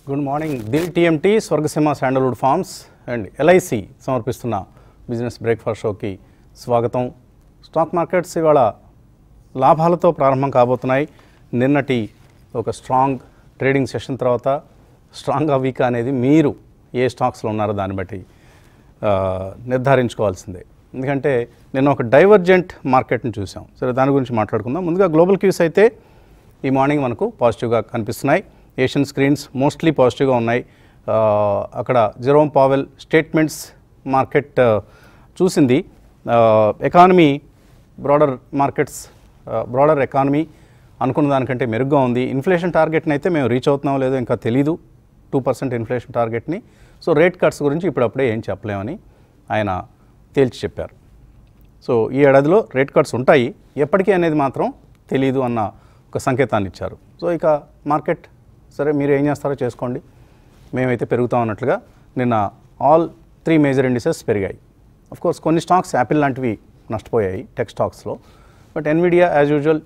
Good morning Dil TMT Swargaseema sandalwood farms and LIC సమర్పిస్తున్న business breakfast షోకి స్వాగతం స్టాక్ మార్కెట్స్ ఇవాళ లాభాలతో ప్రారంభం కాబోతున్నాయి నిన్నటి ఒక స్ట్రాంగ్ ట్రేడింగ్ సెషన్ తర్వాత స్ట్రాంగ్గా వీక్ అనేది మీరు ఏ స్టాక్స్లో ఉన్నారో దాన్ని బట్టి ఆ, నిర్ధారించుకోవాల్సిందే ఎందుకంటే నిన్న ఒక డైవర్జెంట్ మార్కెట్ని చూసాం సరే దాని గురించి మాట్లాడుకుందాం ముందుగా గ్లోబల్ క్యూస్ అయితే ఈ మార్నింగ్ మనకు పాజిటివ్గా కనిపిస్తున్నాయి ఏషియన్ స్క్రీన్స్ మోస్ట్లీ పాజిటివ్గా ఉన్నాయి ఆ, అక్కడ జెరోమ్ పావెల్ స్టేట్మెంట్స్ మార్కెట్ ఆ, చూసింది economy broader markets broader economy అనుకున్న దానికంటే మెరుగ్గా ఉంది ఇన్ఫ్లేషన్ టార్గెట్ని అయితే మేము రీచ్ అవుతున్నామో లేదో ఇంకా తెలీదు టూ పర్సెంట్ ఇన్ఫ్లేషన్ టార్గెట్ని సో రేట్ కట్స్ గురించి ఇప్పుడప్పుడే ఏం చెప్పలేమని ఆయన తేల్చి చెప్పారు సో ఈ ఏడాదిలో రేట్ కట్స్ ఉంటాయి ఎప్పటికీ అనేది మాత్రం తెలియదు అన్న ఒక సంకేతాన్ని ఇచ్చారు సో ఇక మార్కెట్ సరే మీరు ఏం చేస్తారో చేసుకోండి మేమైతే పెరుగుతాం అన్నట్లుగా నిన్న ఆల్ త్రీ మేజర్ ఇండిసెస్ పెరిగాయి అఫ్ కోర్స్ కొన్ని స్టాక్స్ యాపిల్ లాంటివి నష్టపోయాయి టెక్ స్టాక్స్లో but Nvidia as usual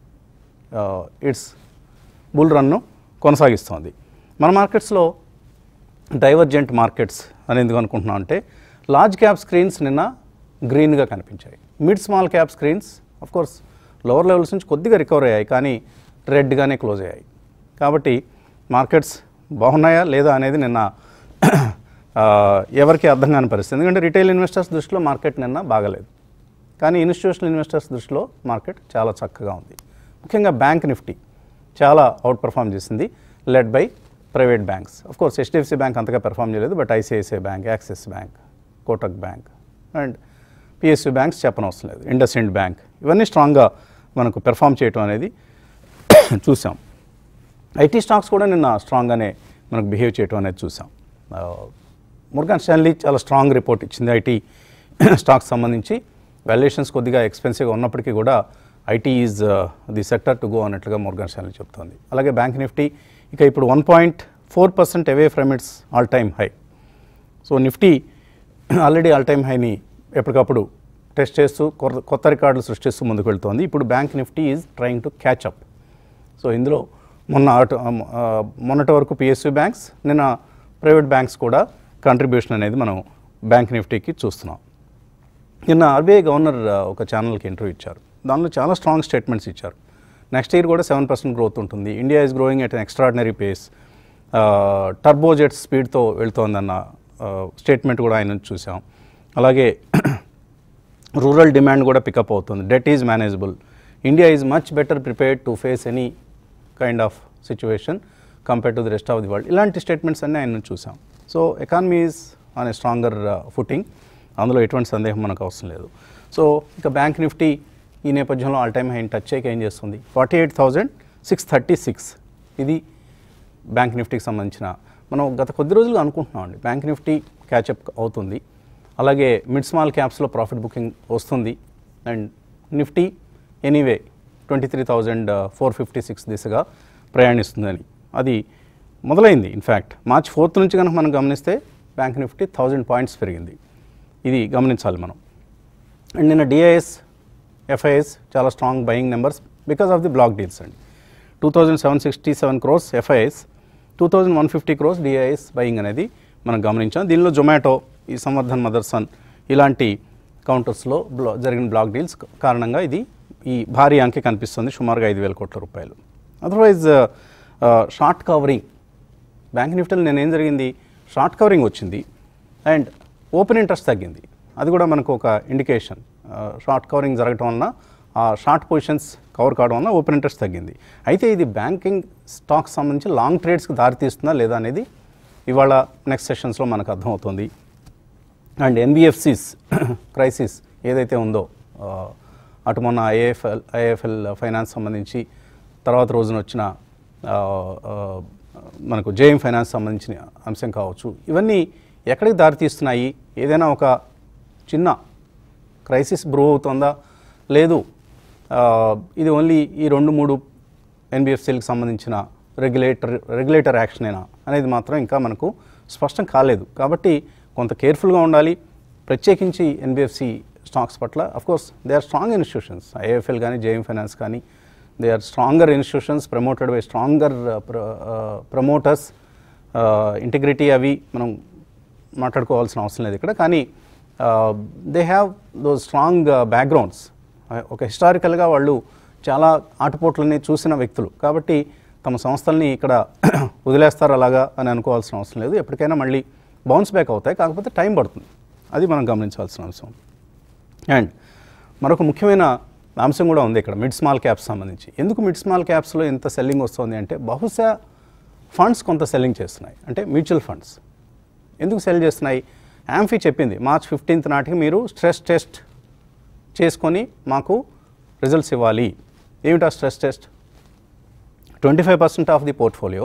it's bull రన్ను కొనసాగిస్తోంది మన మార్కెట్స్లో డైవర్జెంట్ మార్కెట్స్ అని ఎందుకు అనుకుంటున్నాం అంటే లార్జ్ క్యాప్ స్క్రీన్స్ నిన్న గ్రీన్గా కనిపించాయి mid small cap screens of course lower levels నుంచి కొద్దిగా రికవర్ అయ్యాయి కానీ రెడ్గానే క్లోజ్ అయ్యాయి కాబట్టి మార్కెట్స్ బాగున్నాయా లేదా అనేది నిన్న ఆ, ఎవరికి అర్థం కాని పరిస్థితి ఎందుకంటే రిటైల్ ఇన్వెస్టర్స్ దృష్టిలో మార్కెట్ నిన్న బాగలేదు కానీ ఇన్స్టిట్యూషనల్ ఇన్వెస్టర్స్ దృష్టిలో మార్కెట్ చాలా చక్కగా ఉంది ముఖ్యంగా బ్యాంక్ నిఫ్టీ చాలా అవుట్ పర్ఫామ్ చేసింది led by private banks of course HDFC bank అంతగా పెర్ఫామ్ చేయలేదు but ICICI bank Axis bank Kotak bank and PSU banks చెప్పనవసరం లేదు ఇండస్ ఇండ్ బ్యాంక్ ఇవన్నీ స్ట్రాంగ్గా మనకు పెర్ఫామ్ చేయటం అనేది చూసాం ఐటీ స్టాక్స్ కూడా నిన్న స్ట్రాంగ్గానే మనకు బిహేవ్ చేయటం అనేది చూసాం ముర్గాన్ స్టాన్లీ చాలా స్ట్రాంగ్ రిపోర్ట్ ఇచ్చింది ఐటీ స్టాక్స్ సంబంధించి వాల్యుయేషన్స్ కొద్దిగా ఎక్స్పెన్సివ్గా ఉన్నప్పటికీ కూడా IT is the sector to go అన్నట్లుగా ముర్గాన్ స్టాన్లీ చెప్తోంది అలాగే బ్యాంక్ నిఫ్టీ ఇక ఇప్పుడు one point four percent away from its all time high so Nifty already all time హైని ఎప్పటికప్పుడు టెస్ట్ చేస్తూ కొత్త కొత్త రికార్డులు సృష్టిస్తూ ముందుకు వెళ్తోంది ఇప్పుడు bank Nifty is trying to catch up so ఇందులో మొన్న అటు ఆ, మొన్నటి వరకు పిఎస్యు బ్యాంక్స్ నిన్న ప్రైవేట్ బ్యాంక్స్ కూడా కంట్రిబ్యూషన్ అనేది మనం బ్యాంక్ నిఫ్టీకి చూస్తున్నాం నిన్న ఆర్బీఐ గవర్నర్ ఆ, ఒక ఛానల్కి ఇంటర్వ్యూ ఇచ్చారు దానిలో చాలా స్ట్రాంగ్ స్టేట్మెంట్స్ ఇచ్చారు నెక్స్ట్ ఇయర్ కూడా సెవెన్ పర్సెంట్ గ్రోత్ ఉంటుంది India is growing at an extraordinary pace turbojet స్పీడ్తో వెళ్తోందన్న స్టేట్మెంట్ కూడా ఆయన నుంచి చూసాం అలాగే రూరల్ డిమాండ్ కూడా పికప్ అవుతుంది debt is manageable India is much better prepared to face any kind of situation compare to the rest of the world ఇలాంటి స్టేట్మెంట్స్ అన్నీ ఆయన నుంచి చూసాం so economy is on a stronger footing అందులో ఎటువంటి సందేహం మనకు అవసరం లేదు సో ఇక బ్యాంక్ నిఫ్టీ ఈ నేపథ్యంలో ఆల్ టైమ్ హైన్ టచ్ చేయక ఏం చేస్తుంది forty eight thousand six thirty six ఇది బ్యాంక్ నిఫ్టీకి సంబంధించిన మనం గత కొద్ది రోజులుగా అనుకుంటున్నాం అండి బ్యాంక్ నిఫ్టీ క్యాచప్ అవుతుంది అలాగే మిడ్ స్మాల్ క్యాప్స్లో ప్రాఫిట్ బుకింగ్ వస్తుంది and Nifty anyway twenty three thousand four fifty six దిశగా ప్రయాణిస్తుందని అది మొదలైంది ఇన్ఫ్యాక్ట్ మార్చ్ ఫోర్త్ నుంచి కనుక మనం గమనిస్తే బ్యాంక్ నిఫ్టీ థౌజండ్ పాయింట్స్ పెరిగింది ఇది గమనించాలి మనం అండ్ నిన్న డిఐఎస్ ఎఫ్ఐఎస్ చాలా strong buying numbers because of the block deals అండి two thousand seven sixty seven crores FIIs two thousand one fifty crores DIIs buying అనేది మనం గమనించాం దీనిలో జొమాటో ఈ సంవర్ధన్ మదర్సన్ ఇలాంటి కౌంటర్స్లో బ్లా జరిగిన బ్లాక్ డీల్స్ కారణంగా ఇది ఈ భారీ అంకె కనిపిస్తుంది సుమారుగా ఐదు వేల కోట్ల రూపాయలు అదర్వైజ్ షార్ట్ కవరింగ్ బ్యాంక్ నిఫ్టీలో నేను ఏం జరిగింది షార్ట్ కవరింగ్ వచ్చింది అండ్ ఓపెన్ ఇంట్రెస్ట్ తగ్గింది అది కూడా మనకు ఒక ఇండికేషన్ షార్ట్ కవరింగ్ జరగటం వలన ఆ షార్ట్ పొజిషన్స్ కవర్ కావడం వలన ఓపెన్ ఇంట్రెస్ట్ తగ్గింది అయితే ఇది బ్యాంకింగ్ స్టాక్స్ సంబంధించి లాంగ్ ట్రేడ్స్కి దారితీస్తుందా లేదా అనేది ఇవాళ నెక్స్ట్ సెషన్స్లో మనకు అర్థమవుతుంది అండ్ ఎన్బిఎఫ్సిస్ క్రైసిస్ ఏదైతే ఉందో ఆ, అటు మొన్న ఐఏఎఫ్ఎల్ ఐఏఎఫ్ఎల్ ఫైనాన్స్ సంబంధించి తర్వాత రోజున వచ్చిన ఆ, ఆ, మనకు జేఎం ఫైనాన్స్ సంబంధించిన అంశం కావచ్చు ఇవన్నీ ఎక్కడికి దారితీస్తున్నాయి ఏదైనా ఒక చిన్న క్రైసిస్ బ్రూ అవుతుందా లేదు ఆ, ఇది ఓన్లీ ఈ రెండు మూడు ఎన్బిఎఫ్సీలకు సంబంధించిన రెగ్యులేటర్ రెగ్యులేటర్ యాక్షనేనా అనేది మాత్రం ఇంకా మనకు స్పష్టం కాలేదు కాబట్టి కొంత కేర్ఫుల్గా ఉండాలి ప్రత్యేకించి ఎన్బిఎఫ్సి స్టాక్స్ పట్ల course they are strong institutions IFL కానీ జేఎం ఫైనాన్స్ కానీ they are stronger institutions promoted by stronger promoters integrity అవి మనం మాట్లాడుకోవాల్సిన అవసరం లేదు ఇక్కడ కానీ they have though strong backgrounds ఒక హిస్టారికల్గా వాళ్ళు చాలా ఆటపోట్లని చూసిన వ్యక్తులు కాబట్టి తమ సంస్థల్ని ఇక్కడ వదిలేస్తారు అలాగా అని అనుకోవాల్సిన అవసరం లేదు ఎప్పటికైనా మళ్ళీ బౌన్స్ బ్యాక్ అవుతాయి కాకపోతే టైం పడుతుంది అది మనం గమనించాల్సిన అవసరం అండ్ మరొక ముఖ్యమైన అంశం కూడా ఉంది ఇక్కడ మిడ్ స్మాల్ క్యాప్స్ సంబంధించి ఎందుకు మిడ్ స్మాల్ క్యాప్స్లో ఇంత సెల్లింగ్ వస్తుంది అంటే బహుశా ఫండ్స్ కొంత సెల్లింగ్ చేస్తున్నాయి అంటే మ్యూచువల్ ఫండ్స్ ఎందుకు సెల్ చేస్తున్నాయి యాంఫీ చెప్పింది మార్చ్ ఫిఫ్టీన్త్ నాటికి మీరు స్ట్రెస్ టెస్ట్ చేసుకొని మాకు రిజల్ట్స్ ఇవ్వాలి ఏమిటా stress test twenty five percent of the portfolio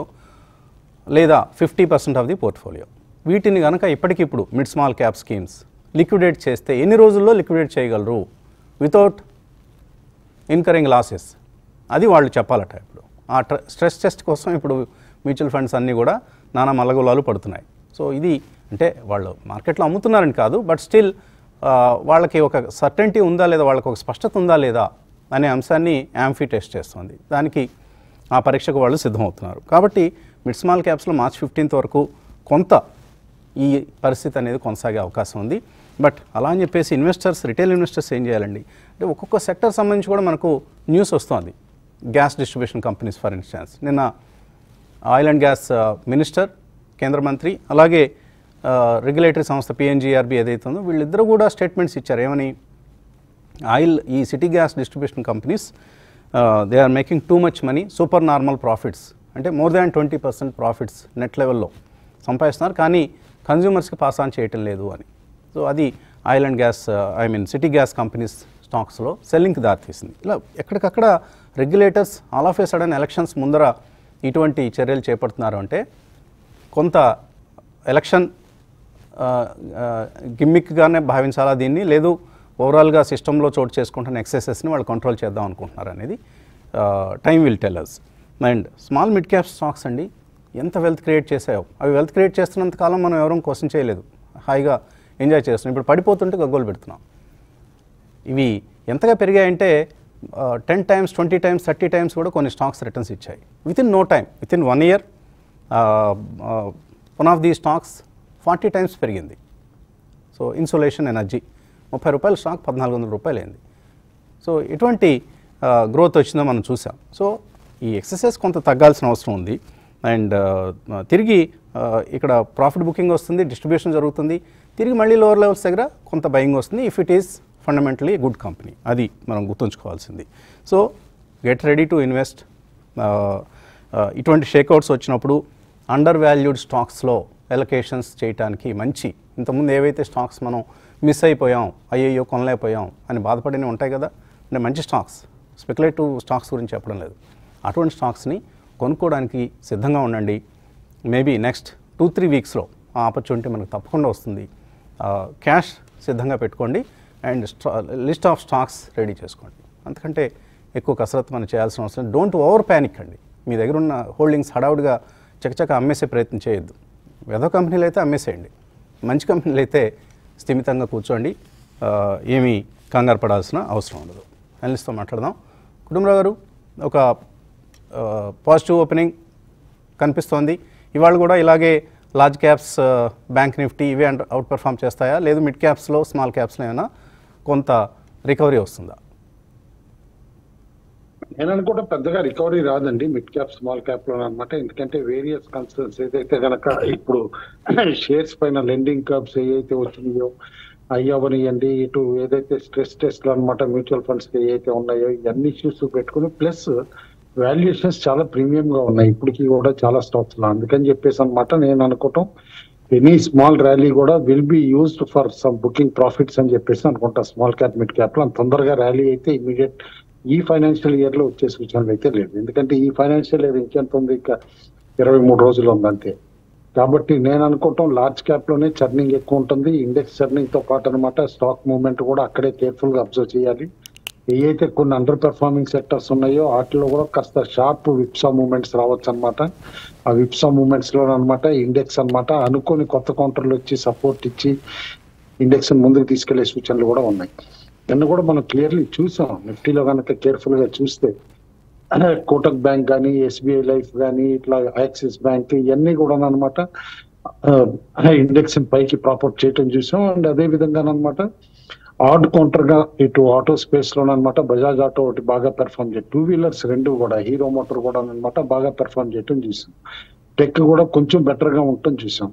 లేదా fifty percent of the portfolio వీటిని కనుక ఇప్పటికిప్పుడు mid small cap schemes liquidate చేస్తే ఎన్ని రోజుల్లో లిక్విడేట్ చేయగలరు వితౌట్ ఇన్కరింగ్ లాసెస్ అది వాళ్ళు చెప్పాలట ఇప్పుడు ఆ ట్ర స్ట్రెస్ టెస్ట్ కోసం ఇప్పుడు మ్యూచువల్ ఫండ్స్ అన్నీ కూడా నానా మల్లగొలాలు పడుతున్నాయి సో ఇది అంటే వాళ్ళు మార్కెట్లో అమ్ముతున్నారని కాదు బట్ స్టిల్ వాళ్ళకి ఒక సర్టెంటీ ఉందా లేదా వాళ్ళకి ఒక స్పష్టత ఉందా లేదా అనే అంశాన్ని యాంఫీ టెస్ట్ చేస్తుంది దానికి ఆ పరీక్షకు వాళ్ళు సిద్ధమవుతున్నారు కాబట్టి మిడ్ స్మాల్ క్యాప్స్లో మార్చ్ ఫిఫ్టీన్త్ వరకు కొంత ఈ పరిస్థితి అనేది కొనసాగే అవకాశం ఉంది బట్ అలా అని చెప్పేసి ఇన్వెస్టర్స్ రిటైల్ ఇన్వెస్టర్స్ ఏం చేయాలండి అంటే ఒక్కొక్క సెక్టర్ సంబంధించి కూడా మనకు న్యూస్ వస్తుంది gas distribution companies for instance నిన్న ఆయిల్ అండ్ గ్యాస్ మినిస్టర్ కేంద్ర మంత్రి అలాగే రెగ్యులేటరీ సంస్థ పిఎన్జిఆర్బి ఏదైతే ఉందో వీళ్ళిద్దరూ కూడా స్టేట్మెంట్స్ ఇచ్చారు ఏమని ఆయిల్ ఈ city gas distribution companies they are making too much money super normal profits అంటే more than twenty percent profits net లెవెల్లో సంపాదిస్తున్నారు కానీ కన్జ్యూమర్స్కి పాస్ ఆన్ చేయటం లేదు అని సో అది oil and gas I mean city gas companies స్టాక్స్లో సెల్లింగ్కి దారితీసింది ఇలా ఎక్కడికక్కడ regulators all of a sudden elections ముందర ఇటువంటి చర్యలు చేపడుతున్నారు అంటే కొంత ఎలక్షన్ గిమ్మిక్గానే భావించాలా దీన్ని లేదు ఓవరాల్గా సిస్టంలో చోటు చేసుకుంటున్న ఎక్సెసెస్ని వాళ్ళు కంట్రోల్ చేద్దాం అనుకుంటున్నారు అనేది time will tellers and small mid cap stocks అండి ఎంత వెల్త్ క్రియేట్ చేసాయో అవి వెల్త్ క్రియేట్ చేస్తున్నంత కాలం మనం ఎవరూ క్వశ్చన్ చేయలేదు హాయిగా ఎంజాయ్ చేస్తున్నాం ఇప్పుడు పడిపోతుంటే గగ్గోలు పెడుతున్నాం ఇవి ఎంతగా పెరిగాయంటే ten times twenty times thirty times కూడా కొన్ని స్టాక్స్ రిటర్న్స్ ఇచ్చాయి within no time within one year one of the stocks forty times పెరిగింది సో ఇన్సులేషన్ ఎనర్జీ ముప్పై రూపాయల స్టాక్ పద్నాలుగు వందల రూపాయలు అయింది సో ఎటువంటి గ్రోత్ వచ్చిందో మనం చూసాం సో ఈ ఎక్సర్సైజ్ కొంత తగ్గాల్సిన అవసరం ఉంది అండ్ తిరిగి ఇక్కడ ప్రాఫిట్ బుకింగ్ వస్తుంది డిస్ట్రిబ్యూషన్ జరుగుతుంది తిరిగి మళ్ళీ లోవర్ లెవెల్స్ దగ్గర కొంత బయింగ్ వస్తుంది if it is fundamentally good company అది మనం గుర్తుంచుకోవాల్సింది so get ready to invest ఇటువంటి షేక్అవుట్స్ వచ్చినప్పుడు అండర్ వాల్యూడ్ స్టాక్స్లో ఎలకేషన్స్ చేయడానికి మంచి ఇంతకుముందు ఏవైతే స్టాక్స్ మనం మిస్ అయిపోయాం అయ్యయ్యో కొనలేకపోయాం అని బాధపడినవి ఉంటాయి కదా అంటే మంచి స్టాక్స్ స్పెక్యులేటివ్ స్టాక్స్ గురించి చెప్పడం లేదు అటువంటి స్టాక్స్ని కొనుక్కోవడానికి సిద్ధంగా ఉండండి మేబీ నెక్స్ట్ టూ త్రీ వీక్స్లో ఆ ఆపర్చునిటీ మనకు తప్పకుండా వస్తుంది క్యాష్ సిద్ధంగా పెట్టుకోండి అండ్ స్టా లిస్ట్ ఆఫ్ స్టాక్స్ రెడీ చేసుకోండి అంతకంటే ఎక్కువ కసరత్తు మనం చేయాల్సిన అవసరం డోంట్ ఓవర్ ప్యానిక్ అండి మీ దగ్గర ఉన్న హోల్డింగ్స్ హడావుడిగా చకచక అమ్మేసే ప్రయత్నం చేయొద్దు ఏదో కంపెనీలు అయితే అమ్మేసేయండి మంచి కంపెనీలు అయితే స్థిమితంగా కూర్చోండి ఏమీ కంగారు పడాల్సిన అవసరం ఉండదు అనలిస్ట్తో మాట్లాడదాం కుటుంబరావు గారు ఒక పాజిటివ్ ఓపెనింగ్ కనిపిస్తోంది ఇవాళ కూడా ఇలాగే లార్జ్ క్యాప్స్ బ్యాంక్ నిఫ్టీ ఇవే అవుట్ పెర్ఫామ్ చేస్తాయా లేదు మిడ్ క్యాప్స్లో స్మాల్ క్యాప్స్లో ఏమైనా కొంత రికవరీ వస్తుందా నేను అనుకుంటా పెద్దగా రికవరీ రాదండి మిడ్ క్యాప్ స్మాల్ క్యాప్ లో అనమాట ఎందుకంటే వేరియస్ కన్సర్న్స్ ఏదైతే గనక ఇప్పుడు షేర్స్ పైన లెండింగ్ కర్బ్స్ ఏవైతే వచ్చినాయో అయ్యవనియండి ఇటు ఏదైతే స్ట్రెస్ టెస్ట్లు అనమాట మ్యూచువల్ ఫండ్స్ ఏవైతే ఉన్నాయో ఇవన్నీ ఇష్యూస్ పెట్టుకుని ప్లస్ వాల్యుయేషన్స్ చాలా ప్రీమియం గా ఉన్నాయి ఇప్పటికి కూడా చాలా స్టాక్స్ లో అందుకని చెప్పేసి అనమాట నేను అనుకోవటం ఎనీ స్మాల్ ర్యాలీ కూడా will be used for some booking profits అని చెప్పేసి అనుకుంటా స్మాల్ క్యాప్ మిడ్ క్యాప్ లో అంత తొందరగా ర్యాలీ అయితే ఇమీడియట్ ఈ ఫైనాన్షియల్ ఇయర్ లో వచ్చే సూచనలు అయితే లేదు ఎందుకంటే ఈ ఫైనాన్షియల్ ఇయర్ ఇంకెంత ఉంది ఇంకా ఇరవై మూడు రోజులు ఉంది అంతే కాబట్టి నేను అనుకుంటాం లార్జ్ క్యాప్ లోనే చర్నింగ్ ఎక్కువ ఉంటుంది ఇండెక్స్ చర్నింగ్ తో పాటు అనమాట స్టాక్ మూవ్మెంట్ కూడా అక్కడే కేర్ఫుల్ గా అబ్జర్వ్ చేయాలి ఏవైతే కొన్ని అండర్ పెర్ఫార్మింగ్ సెక్టర్స్ ఉన్నాయో వాటిలో కూడా కాస్త షార్ప్ విప్సా మూవ్మెంట్స్ రావచ్చు అనమాట ఆ విప్సా మూవ్మెంట్స్ లో అనమాట ఇండెక్స్ అనమాట అనుకోని కొత్త కౌంటర్లు వచ్చి సపోర్ట్ ఇచ్చి ఇండెక్స్ ముందుకు తీసుకెళ్లే సూచనలు కూడా ఉన్నాయి నిన్న కూడా మనం క్లియర్లీ చూసాం నిఫ్టీలో కనుక కేర్ఫుల్ గా చూస్తే కోటక్ బ్యాంక్ కానీ ఎస్బీఐ లైఫ్ కానీ ఇట్లా యాక్సిస్ బ్యాంక్ ఇవన్నీ కూడా అనమాట ఇండెక్స్ పైకి ప్రాపర్ట్ చేయటం చూసాం అండ్ అదే విధంగా అనమాట ఆడ్ కౌంటర్ గా ఇటు ఆటో స్పేస్ లో అనమాట బజాజ్ ఆటో ఒకటి బాగా పెర్ఫామ్ చేయడం టూ వీలర్స్ రెండు కూడా హీరో మోటార్ కూడా అనమాట బాగా పెర్ఫామ్ చేయటం చూసాం టెక్ కూడా కొంచెం బెటర్ గా ఉండటం చూసాం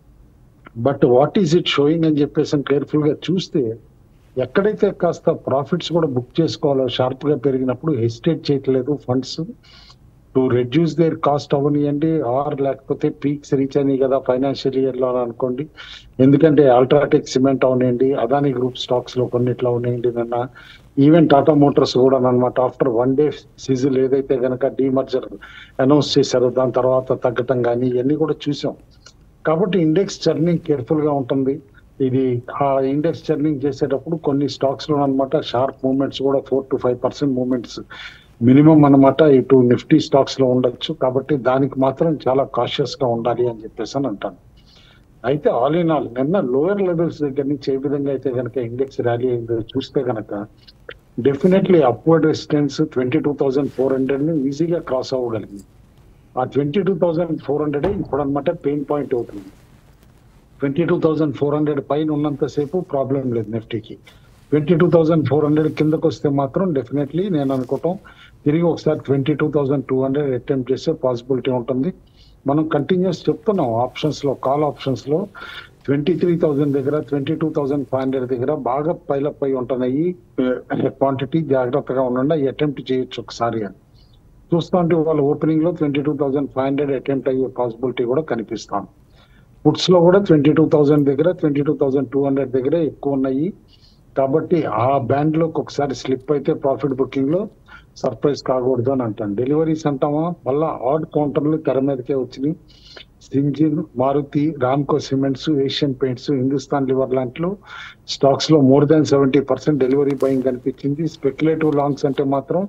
but what is it showing అని చెప్పేసి కేర్ఫుల్ గా చూస్తే ఎక్కడైతే కాస్త ప్రాఫిట్స్ కూడా బుక్ చేసుకోవాలో షార్ప్ గా పెరిగినప్పుడు హెసిటేట్ చేయట్లేదు funds to reduce their cost అవనియండి ఆర్ లేకపోతే పీక్స్ రీచ్ అయినాయి కదా ఫైనాన్షియల్ ఇయర్ లో అనుకోండి ఎందుకంటే అల్ట్రాటెక్ సిమెంట్ అవనియండి అదాని గ్రూప్ స్టాక్స్ లో కొన్నిట్లో ఉన్నాయండి నిన్న ఈవెన్ టాటా మోటార్స్ కూడా అనమాట ఆఫ్టర్ వన్ డే సీజన్ ఏదైతే గనక డీమర్జర్ అనౌన్స్ చేశారో దాని తర్వాత తగ్గటం కానీ ఇవన్నీ కూడా చూసాం కాబట్టి ఇండెక్స్ చర్నింగ్ కేర్ఫుల్ గా ఉంటుంది ఇది ఆ ఇండెక్స్ చర్నింగ్ చేసేటప్పుడు కొన్ని స్టాక్స్ లో అనమాట షార్ప్ మూవ్మెంట్స్ కూడా four to five percent movements minimum అనమాట ఇటు నిఫ్టీ స్టాక్స్ లో ఉండొచ్చు కాబట్టి దానికి మాత్రం చాలా కాషియస్ గా ఉండాలి అని చెప్పేసి అని అంటాను అయితే ఆల్ ఇన్ ఆల్ నిన్న లోయర్ లెవెల్స్ దగ్గర నుంచి ఏ విధంగా అయితే కనుక ఇండెక్స్ ర్యాలీ అయిందో చూస్తే కనుక definitely upward resistance twenty two thousand four hundred ని ఈజీగా క్రాస్ అవ్వగలిగింది ఆ twenty two thousand four hundred ఇప్పుడు అనమాట పెయిన్ పాయింట్ అవుతుంది twenty two thousand four hundred పైన ఉన్నంతసేపు ప్రాబ్లం లేదు నిఫ్టీకి twenty two thousand four hundred కిందకు వస్తే మాత్రం డెఫినెట్లీ నేను అనుకోవటం తిరిగి ఒకసారి twenty two thousand two hundred attempt చేసే పాసిబిలిటీ ఉంటుంది మనం కంటిన్యూస్ చెప్తున్నాం ఆప్షన్స్ లో కాల్ ఆప్షన్స్ లో ట్వంటీ త్రీ థౌసండ్ దగ్గర twenty two thousand five hundred దగ్గర బాగా పైలప్ అయి ఉంటున్నాయి క్వాంటిటీ జాగ్రత్తగా ఉండండి అవి అటెంప్ట్ చేయొచ్చు ఒకసారి అని చూస్తా ఉంటే వాళ్ళ ఓపెనింగ్ లో twenty two thousand five hundred attempt అయ్యే పాసిబిలిటీ కూడా కనిపిస్తాం పుట్స్ లో కూడా ట్వంటీ టూ థౌసండ్ దగ్గర twenty two thousand two hundred దగ్గర ఎక్కువ ఉన్నాయి కాబట్టి ఆ బ్యాండ్ లోకి ఒకసారి స్లిప్ అయితే ప్రాఫిట్ బుకింగ్ లో సర్ప్రైజ్ కాకూడదు అని అంటాను డెలివరీస్ అంటామా మళ్ళా ఆడ్ కౌంటర్లు తెర మీదకే వచ్చినాయి Syngene Maruti Ramco cements Asian paints Hindustan Lever లాంటిలో స్టాక్స్ లో more than seventy percent delivery buying కనిపించింది స్పెక్యులేటివ్ లాంగ్స్ అంటే మాత్రం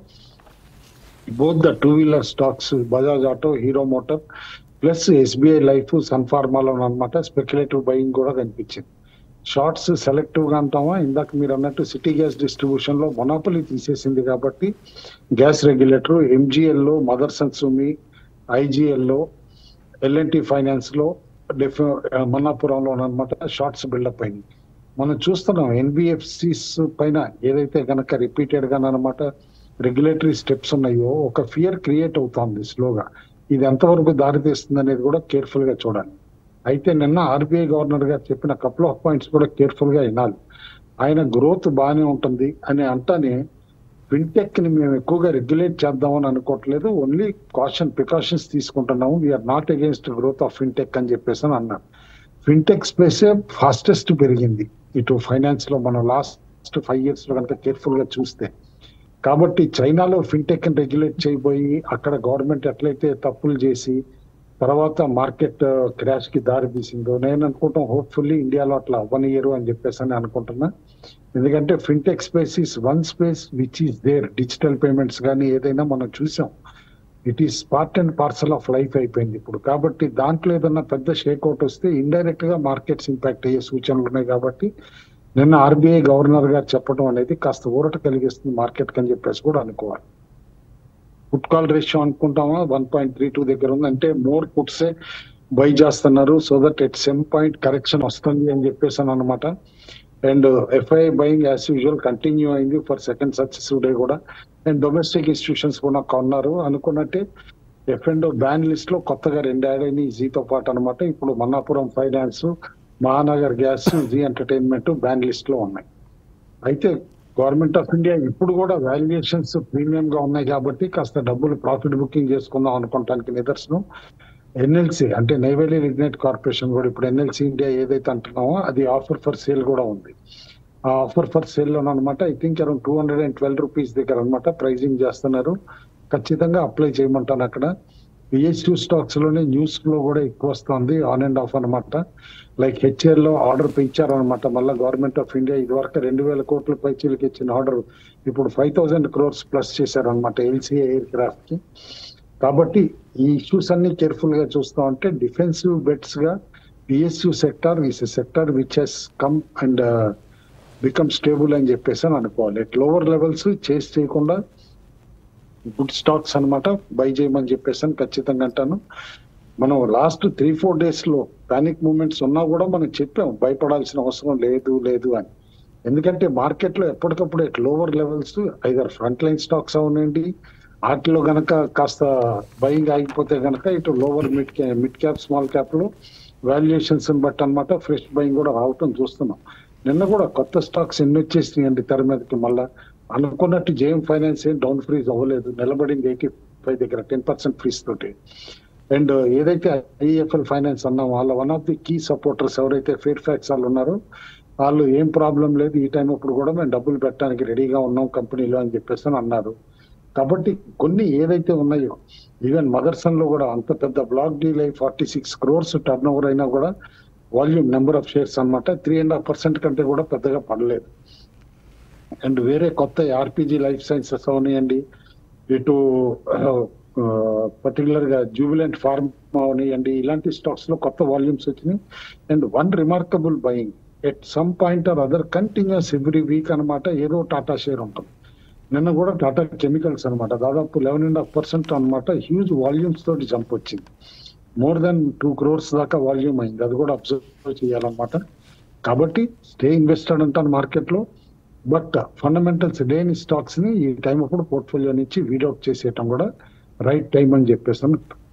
both the two wheeler stocks Bajaj auto hero motor plus SBI life సన్ఫార్మాలో అనమాట స్పెక్యులేటివ్ బయింగ్ కూడా కనిపించింది షార్ట్స్ సెలెక్టివ్ గా అంటామా ఇందాక మీరు అన్నట్టు సిటీ గ్యాస్ డిస్ట్రిబ్యూషన్ లో మొనాపలి తీసేసింది కాబట్టి గ్యాస్ రెగ్యులేటర్ ఎంజిఎల్ లో మదర్స్ అండ్ సుమి ఐజిఎల్ లో ఎల్ఎన్టీ ఫైనాన్స్ లో డెఫ్ మన్నాపురంలో అనమాట షార్ట్స్ బిల్డప్ అయింది మనం చూస్తున్నాం ఎన్బిఎఫ్సిస్ పైన ఏదైతే గనక రిపీటెడ్ గా అనమాట రెగ్యులేటరీ స్టెప్స్ ఉన్నాయో ఒక ఫియర్ క్రియేట్ అవుతోంది స్లోగా ఇది ఎంతవరకు దారితీస్తుంది అనేది కూడా కేర్ఫుల్ గా చూడాలి అయితే నిన్న ఆర్బీఐ గవర్నర్ గారు చెప్పిన కపుల్ ఆఫ్ పాయింట్స్ కూడా కేర్ఫుల్ గా వినాలి ఆయన గ్రోత్ బాగానే ఉంటుంది అని అంటానే ఫిన్టెక్ ని మేము ఎక్కువగా రెగ్యులేట్ చేద్దామని అనుకోవట్లేదు ఓన్లీ కాషన్ ప్రికాషన్స్ తీసుకుంటున్నాము we're not against growth of fintech అని చెప్పేసి అని అన్నారు ఫిన్టెక్ స్పేస్ ఫాస్టెస్ట్ పెరిగింది ఇటు ఫైనాన్స్ లో మనం లాస్ట్ ఫైవ్ ఇయర్స్ లో కనుక కేర్ఫుల్ గా చూస్తే కాబట్టి చైనాలో ఫిన్టెక్ ని రెగ్యులేట్ చేయబోయి అక్కడ గవర్నమెంట్ ఎట్లయితే తప్పులు చేసి తర్వాత మార్కెట్ క్రాష్ కి దారి తీసిందో నేను అనుకుంటాం హోప్ఫుల్లీ ఇండియాలో అట్లా అవ్వనియరు అని చెప్పేసి అని అనుకుంటున్నా ఎందుకంటే fintech space is one space which is there digital payments కానీ ఏదైనా మనం చూసాం it is part and parcel of life అయిపోయింది ఇప్పుడు కాబట్టి దాంట్లో ఏదన్నా పెద్ద షేక్ అవుట్ వస్తే ఇండైరెక్ట్ గా మార్కెట్స్ ఇంపాక్ట్ అయ్యే సూచనలు ఉన్నాయి కాబట్టి నిన్న ఆర్బీఐ గవర్నర్ గారు చెప్పడం అనేది కాస్త ఊరట కలిగిస్తుంది మార్కెట్ అని చెప్పేసి కూడా అనుకోవాలి పుట్ కాల్ రేషియో అనుకుంటామా వన్ పాయింట్ త్రీ టూ దగ్గర ఉంది అంటే మోర్ పుట్సే బై చేస్తున్నారు so that at some point correction వస్తుంది అని చెప్పేసి అనమాట and FI buying as usual continue అయింది ఫర్ సెకండ్ సక్సెసివ్ డే కూడా అండ్ డొమెస్టిక్ ఇన్స్టిట్యూషన్స్ కూడా కొన్నారు అనుకున్నట్టే ఎఫ్ అండ్ బ్యాన్ లిస్ట్ లో కొత్తగా రెండు యాడ్ అయినాయి జీతో పాటు అనమాట ఇప్పుడు Manappuram finance Mahanagar gas Zee entertainment ban list లో ఉన్నాయి అయితే గవర్నమెంట్ ఆఫ్ ఇండియా ఇప్పుడు కూడా వాల్యుయేషన్స్ ప్రీమియం గా ఉన్నాయి కాబట్టి కాస్త డబ్బులు ప్రాఫిట్ బుకింగ్ చేసుకుందాం అనుకోవటానికి నిదర్శనం ఎన్ఎల్సి అంటే నైవేలి లిగ్నైట్ కార్పొరేషన్ కూడా ఇప్పుడు ఎన్ఎల్సి ఇండియా ఏదైతే అంటున్నామో అది ఆఫర్ ఫర్ సేల్ కూడా ఉంది ఆ ఆఫర్ ఫర్ సేల్ లో అనమాట I think around two hundred and twelve rupees దగ్గర అనమాట ప్రైజింగ్ చేస్తున్నారు ఖచ్చితంగా అప్లై చేయమంటాను అక్కడ పిహెచ్ టూ స్టాక్స్ లోనే న్యూస్ లో కూడా ఎక్కువ వస్తుంది ఆన్ అండ్ ఆఫ్ అనమాట లైక్ హెచ్ఏఎల్ లో ఆర్డర్ పెంచారనమాట మళ్ళీ గవర్నమెంట్ ఆఫ్ ఇండియా ఇదివరకు రెండు వేల కోట్ల పైచీలకి ఇచ్చిన ఆర్డర్ ఇప్పుడు ఫైవ్ థౌసండ్ క్రోర్స్ ప్లస్ చేశారనమాట ఎల్సీఏ ఎయిర్ క్రాఫ్ట్ కి కాబట్టి ఈ ఇష్యూస్ అన్ని కేర్ఫుల్ గా చూస్తా ఉంటే డిఫెన్సివ్ బెట్స్ గా PSU sector is sector which has come and become stable అని చెప్పేసి అని అనుకోవాలి లోవర్ లెవెల్స్ చేసి చేయకుండా గుడ్ స్టాక్స్ అన్నమాట బై చేయమని చెప్పేసి అని ఖచ్చితంగా అంటాను మనం లాస్ట్ త్రీ ఫోర్ డేస్ లో పానిక్ మూమెంట్స్ ఉన్నా కూడా మనం చెప్పాం భయపడాల్సిన అవసరం లేదు లేదు అని ఎందుకంటే మార్కెట్ లో ఎప్పటికప్పుడు lower levels either front line stocks అవునండి వాటిలో గనక కాస్త బయింగ్ ఆగిపోతే గనక ఇటు lower mid mid cap small cap లో వాల్యుయేషన్స్ బట్టి అన్నమాట ఫ్రెష్ బయింగ్ కూడా రావటం చూస్తున్నాం నిన్న కూడా కొత్త స్టాక్స్ ఎన్ని వచ్చేసినాయండి తెర మీదకి మళ్ళా అనుకున్నట్టు జేఎం ఫైనాన్స్ ఏం డౌన్ ఫ్రీజ్ అవ్వలేదు నిలబడింది ఎయిటీ ఫైవ్ దగ్గర టెన్ పర్సెంట్ ఫ్రీజ్ తోటి అండ్ ఏదైతే ఐఎఫ్ఎల్ ఫైనాన్స్ అన్నాం వాళ్ళ one of the key supporters ఎవరైతే ఫేర్ ఫ్యాక్స్ వాళ్ళు ఉన్నారో వాళ్ళు ఏం ప్రాబ్లం లేదు ఈ టైం అప్పుడు కూడా మేము డబ్బులు పెట్టడానికి రెడీగా ఉన్నాం కంపెనీలో అని చెప్పేసి అని అన్నారు కాబట్టి కొన్ని ఏదైతే ఉన్నాయో ఈవెన్ మదర్సన్ లో కూడా అంత పెద్ద బ్లాక్ డీల్ అయి forty six crores turnover అయినా కూడా వాల్యూమ్ నెంబర్ ఆఫ్ షేర్స్ అన్నమాట త్రీ అండ్ హాఫ్ పర్సెంట్ కంటే కూడా పెద్దగా పడలేదు అండ్ వేరే కొత్త ఆర్పిజి లైఫ్ సైన్సెస్ అవనియండి ఇటు పర్టికులర్ గా జూబిలెంట్ ఫార్మ్ అవనియండి ఇలాంటి స్టాక్స్ లో కొత్త వాల్యూమ్స్ వచ్చినాయి and one remarkable buying at some point or other continues every week అన్నమాట ఏదో టాటా షేర్ ఉంటుంది నిన్న కూడా టాటా కెమికల్స్ అన్నమాట దాదాపు లెవెన్ అండ్ హాఫ్ పర్సెంట్ అనమాట హ్యూజ్ వాల్యూమ్స్ తోటి జంప్ వచ్చింది మోర్ దెన్ టూ క్రోర్స్ దాకా వాల్యూమ్ అయింది అది కూడా అబ్జర్వ్ చేయాలన్నమాట కాబట్టి స్టే ఇన్వెస్టెడ్ అంటాను మార్కెట్ లో బట్ ఫండమెంటల్స్ లేని స్టాక్స్ ని ఈ టైం అప్పుడు పోర్ట్ఫోలియో నుంచి వీడౌట్ చేసేయటం కూడా రైట్ టైం అని చెప్పేసి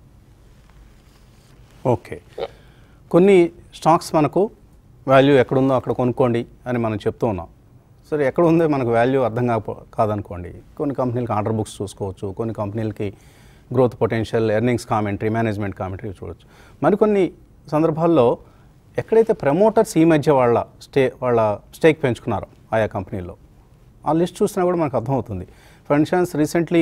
ఓకే కొన్ని స్టాక్స్ మనకు వాల్యూ ఎక్కడుందో అక్కడ కొనుక్కోండి అని మనం చెప్తూ ఉన్నాం సరే ఎక్కడ ఉందో మనకు వాల్యూ అర్థం కాకపో కాదనుకోండి కొన్ని కంపెనీలకి ఆర్డర్ బుక్స్ చూసుకోవచ్చు కొన్ని కంపెనీలకి growth potential earnings commentary management commentary చూడవచ్చు మరికొన్ని సందర్భాల్లో ఎక్కడైతే ప్రమోటర్స్ ఈ మధ్య వాళ్ళ స్టే వాళ్ళ స్టేక్ పెంచుకున్నారో ఆయా కంపెనీల్లో ఆ లిస్ట్ చూసినా కూడా మనకు అర్థమవుతుంది ఫర్ ఇన్స్టాన్స్ రీసెంట్లీ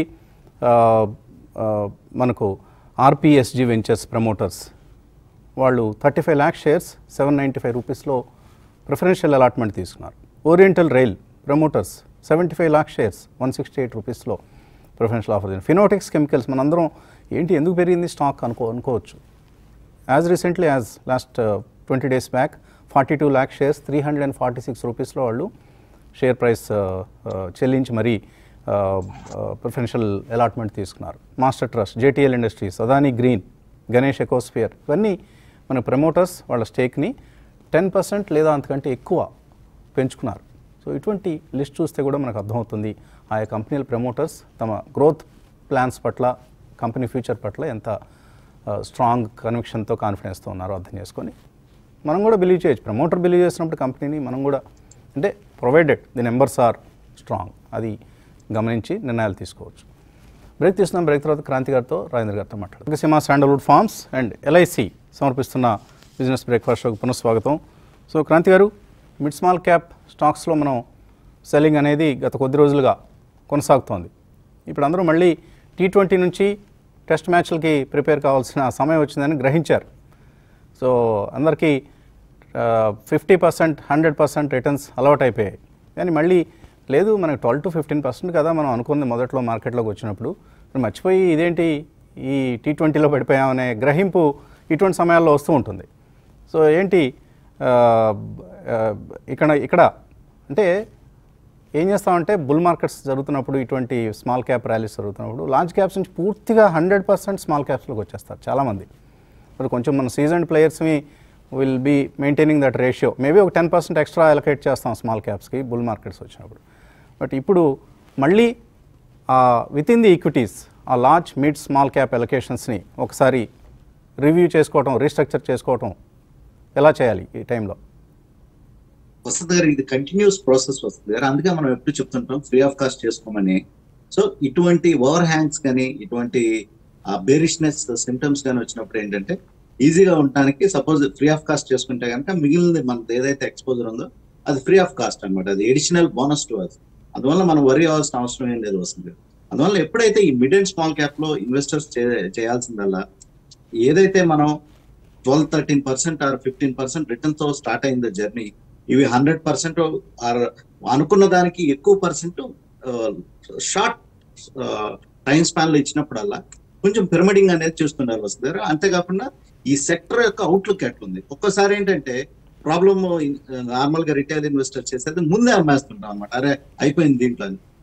మనకు ఆర్పిఎస్జి వెంచర్స్ ప్రమోటర్స్ వాళ్ళు thirty five lakh shares seven ninety five రూపీస్లో ప్రిఫరెన్షియల్ అలాట్మెంట్ తీసుకున్నారు oriental rail promoters seventy five lakh shares one sixty eight రూపీస్లో ప్రిఫరెన్షియల్ ఆఫర్ ఫినోటెక్స్ కెమికల్స్ మనందరం ఏంటి ఎందుకు పెరిగింది స్టాక్ అనుకో అనుకోవచ్చు as recently as last twenty days back forty two lakh shares three hundred and forty six రూపీస్లో వాళ్ళు షేర్ ప్రైస్ చెల్లించి మరీ ప్రిఫరెన్షియల్ అలాట్మెంట్ తీసుకున్నారు master trust JTL industries Adani green Ganesh ecosphere ఇవన్నీ మన ప్రమోటర్స్ వాళ్ళ స్టేక్ని టెన్ పర్సెంట్ లేదా అంతకంటే ఎక్కువ పెంచుకున్నారు సో ఇటువంటి లిస్ట్ చూస్తే కూడా మనకు అర్థమవుతుంది ఆయా కంపెనీల ప్రమోటర్స్ తమ గ్రోత్ ప్లాన్స్ పట్ల కంపెనీ ఫ్యూచర్ పట్ల ఎంత స్ట్రాంగ్ కన్విక్షన్తో కాన్ఫిడెన్స్తో ఉన్నారో అర్థం చేసుకొని మనం కూడా బిలీవ్ చేయొచ్చు ప్రమోటర్ బిలీవ్ చేసినప్పుడు కంపెనీని మనం కూడా అంటే provided the numbers are strong అది గమనించి నిర్ణయాలు తీసుకోవచ్చు బ్రేక్ తీసుకున్నాం బ్రేక్ తర్వాత క్రాంతి గారితో రాజేంద్ర గారితో మాట్లాడారు సిమా శాండల్వుడ్ ఫార్మ్స్ అండ్ ఎల్ఐసి సమర్పిస్తున్న బిజినెస్ బ్రేక్ఫాస్ట్ షోకి పునఃస్వాగతం సో క్రాంతి గారు మిడ్ స్మాల్ క్యాప్ స్టాక్స్లో మనం సెల్లింగ్ అనేది గత కొద్ది రోజులుగా కొనసాగుతోంది ఇప్పుడు అందరూ మళ్ళీ టీ ట్వంటీ నుంచి టెస్ట్ మ్యాచ్లకి ప్రిపేర్ కావాల్సిన సమయం వచ్చిందని గ్రహించారు సో అందరికీ fifty percent hundred percent returns అలవాటు అయిపోయాయి కానీ మళ్ళీ లేదు మనకి ట్వెల్వ్ టు ఫిఫ్టీన్ పర్సెంట్ కదా మనం అనుకుంది మొదట్లో మార్కెట్లోకి వచ్చినప్పుడు మరి మర్చిపోయి ఇదేంటి ఈ టీ ట్వంటీలో పడిపోయామనే గ్రహింపు ఇటువంటి సమయాల్లో వస్తూ ఉంటుంది సో ఏంటి ఆ, ఆ, ఇక్కడ ఇక్కడ అంటే ఏం చేస్తామంటే బుల్ మార్కెట్స్ జరుగుతున్నప్పుడు ఇటువంటి స్మాల్ క్యాప్ ర్యాలీస్ జరుగుతున్నప్పుడు లార్జ్ క్యాప్స్ నుంచి పూర్తిగా హండ్రెడ్ పర్సెంట్ స్మాల్ క్యాప్స్లోకి వచ్చేస్తారు చాలామంది మరి కొంచెం మన సీజన్ ప్లేయర్స్ని will be maintaining that ratio maybe ఒక టెన్ పర్సెంట్ ఎక్స్ట్రా అలొకేట్ చేస్తాం స్మాల్ క్యాప్స్కి బుల్ మార్కెట్స్ వచ్చినప్పుడు బట్ ఇప్పుడు మళ్ళీ విత్ ఇన్ ది ఈక్విటీస్ ఆ లార్జ్ మిడ్ స్మాల్ క్యాప్ అలొకేషన్స్ని ఒకసారి రివ్యూ చేసుకోవటం రీస్ట్రక్చర్ చేసుకోవటం ఎలా చేయాలి ఈ టైంలో వసతి గారు ఇది కంటిన్యూస్ ప్రాసెస్ వస్తుంది గారు అందుకే మనం ఎప్పుడు చెప్తుంటాం ఫ్రీ ఆఫ్ కాస్ట్ చేసుకోమని సో ఇటువంటి ఓవర్ హ్యాంగ్స్ కానీ ఇటువంటి బేరిష్నెస్ సిమ్టమ్స్ కానీ వచ్చినప్పుడు ఏంటంటే ఈజీగా ఉండడానికి సపోజ్ ఫ్రీ ఆఫ్ కాస్ట్ చేసుకుంటే కనుక మిగిలినది మనది ఏదైతే ఎక్స్పోజర్ ఉందో అది ఫ్రీ ఆఫ్ కాస్ట్ అన్నమాట అది ఎడిషనల్ బోనస్ టు అస్ అందువల్ల మనం వరి అవ్వాల్సిన అవసరం ఏం లేదు వస్తుంది అందువల్ల ఎప్పుడైతే ఈ మిడ్ అండ్ స్మాల్ క్యాప్ లో ఇన్వెస్టర్స్ చేయాల్సిందల్లా ఏదైతే మనం twelve thirteen percent or fifteen percent return తో స్టార్ట్ అయింది జర్నీ ఇవి హండ్రెడ్ పర్సెంట్ ఆర్ అనుకున్న దానికి ఎక్కువ పర్సెంట్ షార్ట్ టైం స్పాన్ లో ఇచ్చినప్పుడల్లా కొంచెం పిరమిడింగ్ అనేది చూస్తున్నారు వస్తారు అంతేకాకుండా ఈ సెక్టర్ యొక్క అవుట్లుక్ ఎట్లుంది ఒక్కసారి ఏంటంటే ప్రాబ్లమ్ నార్మల్ గా రిటైల్ ఇన్వెస్టర్ చేసేది ముందే అమ్మేస్తుంటాం అనమాట అరే అయిపోయింది దీంట్లో అని.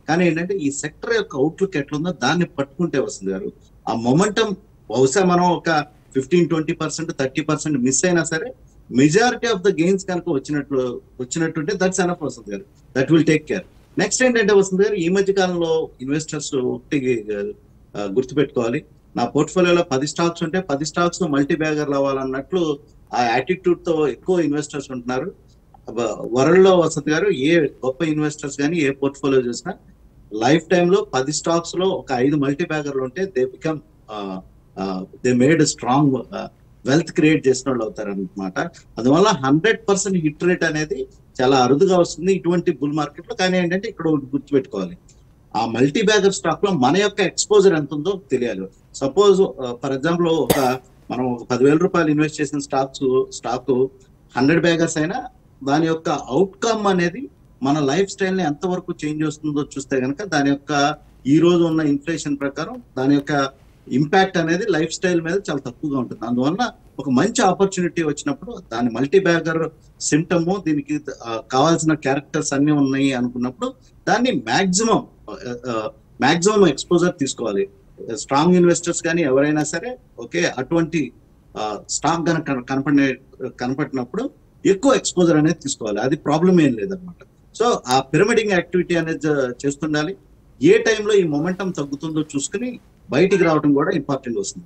కానీ ఏంటంటే ఈ సెక్టర్ యొక్క అవుట్లుక్ ఎట్లుందో దాన్ని పట్టుకుంటే వస్తుంది గారు ఆ మొమెంటం బహుశా మనం ఒక fifteen twenty percent thirty percent miss అయినా సరే మెజారిటీ ఆఫ్ ద గెయిన్స్ కనుక వచ్చినట్లు వచ్చినట్టుంటే దట్స్ ఎనఫ్ వస్తుంది గారు that will take care next ఏంటంటే వస్తుంది గారు ఈ మధ్య కాలంలో ఇన్వెస్టర్స్ ఒకటి ఆ, గుర్తుపెట్టుకోవాలి నా పోర్ట్ఫోలియోలో పది స్టాక్స్ ఉంటే పది స్టాక్స్ మల్టీ బ్యాగర్ అవ్వాలన్నట్లు ఆ యాటిట్యూడ్ తో ఎక్కువ ఇన్వెస్టర్స్ ఉంటున్నారు వరల్డ్ లో వసతి గారు ఏ గొప్ప ఇన్వెస్టర్స్ కానీ ఏ పోర్ట్ఫోలియో చూసినా లైఫ్ టైమ్ లో పది స్టాక్స్ లో ఒక ఐదు మల్టీ బ్యాగర్లు ఉంటే they become they made strong wealth create చేసిన వాళ్ళు అవుతారు అనమాట అందువల్ల హండ్రెడ్ పర్సెంట్ హిట్ రేట్ అనేది చాలా అరుదుగా వస్తుంది ఇటువంటి బుల్ మార్కెట్ లో కానీ ఏంటంటే ఇక్కడ ఒకటి గుర్తుపెట్టుకోవాలి ఆ మల్టీ బ్యాగర్ స్టాక్ లో మన యొక్క ఎక్స్పోజర్ ఎంత ఉందో తెలియాలి సపోజ్ ఫర్ ఎగ్జాంపుల్ ఒక మనం ఒక పదివేల రూపాయలు ఇన్వెస్ట్ చేసిన స్టాక్స్ స్టాక్ హండ్రెడ్ బ్యాగర్స్ అయినా దాని యొక్క అవుట్కమ్ అనేది మన లైఫ్ స్టైల్ ని ఎంతవరకు చేంజ్ వస్తుందో చూస్తే కనుక దాని యొక్క ఈ రోజు ఉన్న ఇన్ఫ్లేషన్ ప్రకారం దాని యొక్క ఇంపాక్ట్ అనేది లైఫ్ స్టైల్ మీద చాలా తక్కువగా ఉంటుంది అందువల్ల ఒక మంచి ఆపర్చునిటీ వచ్చినప్పుడు దాని మల్టీ బ్యాగర్ సిమ్టమ్ దీనికి ఆ, కావాల్సిన క్యారెక్టర్స్ అన్ని ఉన్నాయి అనుకున్నప్పుడు దాన్ని మాక్సిమం మాక్సిమం ఎక్స్పోజర్ తీసుకోవాలి స్ట్రాంగ్ ఇన్వెస్టర్స్ కానీ ఎవరైనా సరే ఓకే అటువంటి స్టాక్ కనుక కనపడే కనపడినప్పుడు ఎక్కువ ఎక్స్పోజర్ అనేది తీసుకోవాలి అది ప్రాబ్లం ఏం లేదనమాట సో ఆ పిరమిడింగ్ యాక్టివిటీ అనేది జ- చేస్తుండాలి ఏ టైంలో ఈ మొమెంటం తగ్గుతుందో చూసుకుని బయటికి రావడం కూడా ఇంపార్టెంట్ వస్తుంది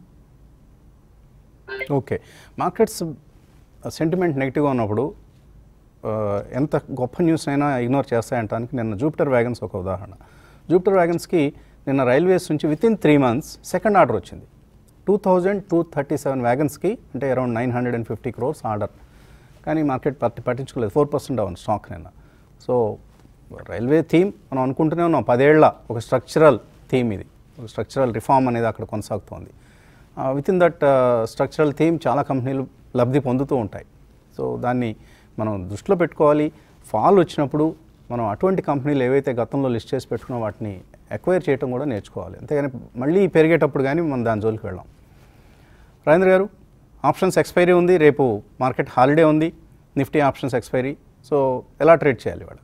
ఓకే మార్కెట్స్ సెంటిమెంట్ నెగిటివ్గా ఉన్నప్పుడు ఆ, ఎంత గొప్ప న్యూస్ అయినా ఇగ్నోర్ చేస్తాయంటానికి నిన్న జూపిటర్ వ్యాగన్స్ ఒక ఉదాహరణ జూపిటర్ వ్యాగన్స్కి నిన్న రైల్వేస్ నుంచి within three months second order వచ్చింది two thousand two thirty seven వ్యాగన్స్కి అంటే around nine hundred and fifty crores order కానీ మార్కెట్ పట్టి పట్టించుకోలేదు ఫోర్ పర్సెంట్ డౌన్ స్టాక్ నిన్న సో రైల్వే థీమ్ మనం అనుకుంటూనే ఉన్నాం పదేళ్ల ఒక స్ట్రక్చరల్ థీమ్ ఇది ఒక స్ట్రక్చరల్ రిఫార్మ్ అనేది అక్కడ కొనసాగుతోంది within that structural theme చాలా కంపెనీలు లబ్ధి పొందుతూ ఉంటాయి సో దాన్ని మనం దృష్టిలో పెట్టుకోవాలి ఫాల్ వచ్చినప్పుడు మనం అటువంటి కంపెనీలు ఏవైతే గతంలో లిస్ట్ చేసి పెట్టుకున్నా వాటిని ఎక్వైర్ చేయడం కూడా నేర్చుకోవాలి అంతేగాని మళ్ళీ పెరిగేటప్పుడు కానీ మనం దాని జోలికి వెళ్ళాం రాజేంద్ర గారు ఆప్షన్స్ ఎక్స్పైరీ ఉంది రేపు మార్కెట్ హాలిడే ఉంది నిఫ్టీ ఆప్షన్స్ ఎక్స్పైరీ సో ఎలా ట్రేడ్ చేయాలి వాడు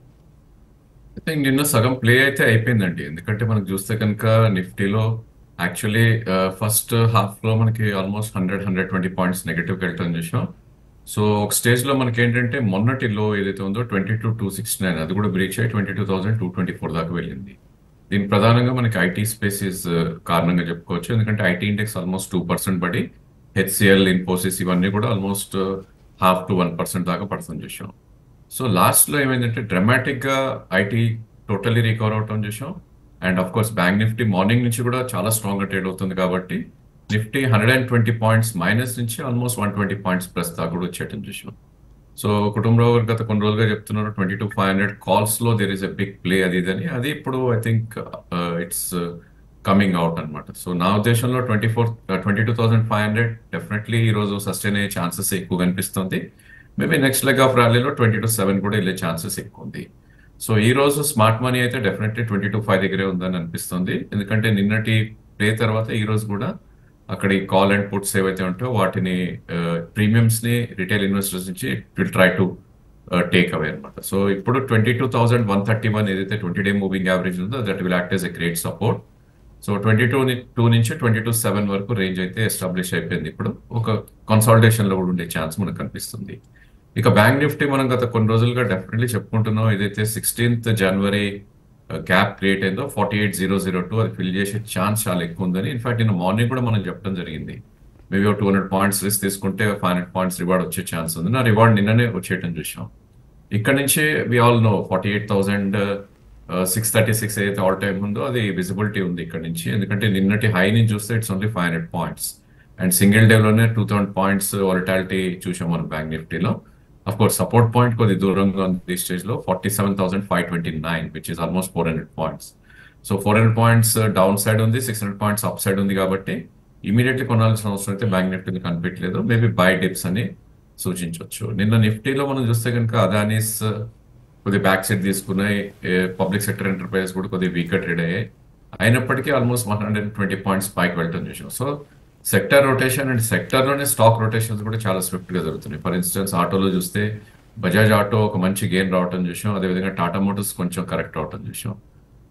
ఐ థింక్ నిన్న సగం ప్లే అయితే అయిపోయిందండి ఎందుకంటే మనకు చూస్తే కనుక నిఫ్టీలో యాక్చువల్లీ ఫస్ట్ హాఫ్ లో మనకి almost hundred hundred twenty points negative వెళ్ళటం చూసాం సో ఒక స్టేజ్ లో మనకి ఏంటంటే మొన్నటి లో ఏదైతే ఉందో twenty two two six nine అది కూడా బ్రీచ్ అయ్యి twenty two thousand two twenty four దాకా వెళ్ళింది దీని ప్రధానంగా మనకి ఐటీ స్పేసెస్ కారణంగా చెప్పుకోవచ్చు ఎందుకంటే IT index almost two percent పడి హెచ్సిఎల్ ఇన్ఫోసిస్ ఇవన్నీ కూడా almost half to one percent దాకా పడుతుంది చూసాం సో లాస్ట్ లో ఏమైందంటే డ్రమాటిక్ గా ఐటీ టోటల్లీ రికవర్ అవటం చూసాం and of course bank Nifty morning నుంచి కూడా చాలా స్ట్రాంగ్ గా ట్రేడ్ అవుతుంది కాబట్టి Nifty hundred and twenty points minus నుంచి almost one twenty points plus దాకా కూడా వచ్చేయటం చూసాం సో కుటుంబరావు గారు గత కొన్ని రోజులుగా చెప్తున్నారు twenty two five hundred calls లో there is a big play అది ఇదని అది ఇప్పుడు I think it's coming out అన్నమాట సో నా ఉద్దేశంలో twenty four twenty two thousand five hundred definitely ఈ రోజు సస్టైన్ అయ్యే ఛాన్సెస్ ఎక్కువ కనిపిస్తుంది మేబీ నెక్స్ట్ లెగ్ ఆఫ్ ర్యాలీలో ట్వంటీ టు సెవెన్ కూడా వెళ్ళే ఛాన్సెస్ ఎక్కువ ఉంది సో ఈ రోజు స్మార్ట్ మనీ అయితే డెఫినెట్లీ ట్వంటీ టు ఫైవ్ దగ్గరే ఉందని అనిపిస్తుంది ఎందుకంటే నిన్నటి ప్లే తర్వాత ఈ రోజు కూడా అక్కడ ఈ కాల్ అండ్ పుట్స్ ఏవైతే ఉంటాయో వాటిని ప్రీమియమ్స్ ని రిటైల్ ఇన్వెస్టర్స్ నుంచి will try to take away అనమాట సో ఇప్పుడు twenty two thousand one thirty one ఏదైతే ట్వంటీ డే మూవింగ్ యావరేజ్ ఉందో that will act as a great support so twenty two two నుంచి ట్వంటీ టూ సెవెన్ వరకు range అయితే establish అయిపోయింది ఇప్పుడు ఒక కన్సాలిడేషన్ లో కూడా ఉండే ఛాన్స్ మనకు కనిపిస్తుంది ఇక బ్యాంక్ నిఫ్టీ మనం గత కొన్ని రోజులుగా డెఫినెట్లీ చెప్పుకుంటున్నాం ఏదైతే సిక్స్టీన్త్ జనవరి గ్యాప్ క్రియేట్ అయిందో forty eight zero zero two అది ఫిల్ చేసే ఛాన్స్ చాలా ఎక్కువ ఉందని ఇన్ఫాక్ట్ నిన్న మార్నింగ్ కూడా మనం చెప్పడం జరిగింది మేబీ ఒక టూ హండ్రెడ్ పాయింట్స్ రిస్క్ తీసుకుంటే ఫైవ్ హండ్రెడ్ పాయింట్స్ రివార్డ్ వచ్చే ఛాన్స్ ఉంది నా రివార్డ్ నిన్ననే వచ్చేయటం చూసాం ఇక్కడ నుంచి we all know forty eight thousand six thirty six ఏదైతే ఆల్ టైమ్ ఉందో అది విజిబిలిటీ ఉంది ఇక్కడ నుంచి ఎందుకంటే నిన్నటి హై నుంచి చూస్తే it's only five hundred points and single డేలోనే టూ థౌసండ్ పాయింట్స్ వాలిటాలిటీ చూసాం మనం బ్యాంక్ నిఫ్టీలో అఫ్ కోర్స్ సపోర్ట్ పాయింట్ కొద్ది దూరంగా ఉంది ఈ స్టేజ్ లో forty seven thousand five twenty nine which is almost four hundred points so four hundred points down side ఉంది six hundred points up side ఉంది కాబట్టి ఇమీడియట్లీ కొనాల్సిన అవసరం అయితే బ్యాంక్ నిఫ్టీని కనిపించలేదు మేబీ బై డిప్స్ అని సూచించవచ్చు నిన్న నిఫ్టీలో మనం చూస్తే కనుక అదానీస్ కొద్దిగా బ్యాక్ సైడ్ తీసుకున్నాయి పబ్లిక్ సెక్టర్ ఎంటర్ప్రైజెస్ కూడా కొద్దిగా వీకర్ ట్రేడ్ అయ్యాయి అయినప్పటికీ almost one hundred twenty points పైకి వెళ్ళటం చూసాం so sector rotation and sector లోనే స్టాక్ రొటేషన్స్ కూడా చాలా స్విఫ్ట్ గా జరుగుతున్నాయి ఫర్ ఇన్స్టెన్స్ ఆటోలో చూస్తే బజాజ్ ఆటో ఒక మంచి గెయిన్ రావటం చూసాం అదేవిధంగా టాటా మోటార్స్ కొంచెం కరెక్ట్ అవటం చూసాం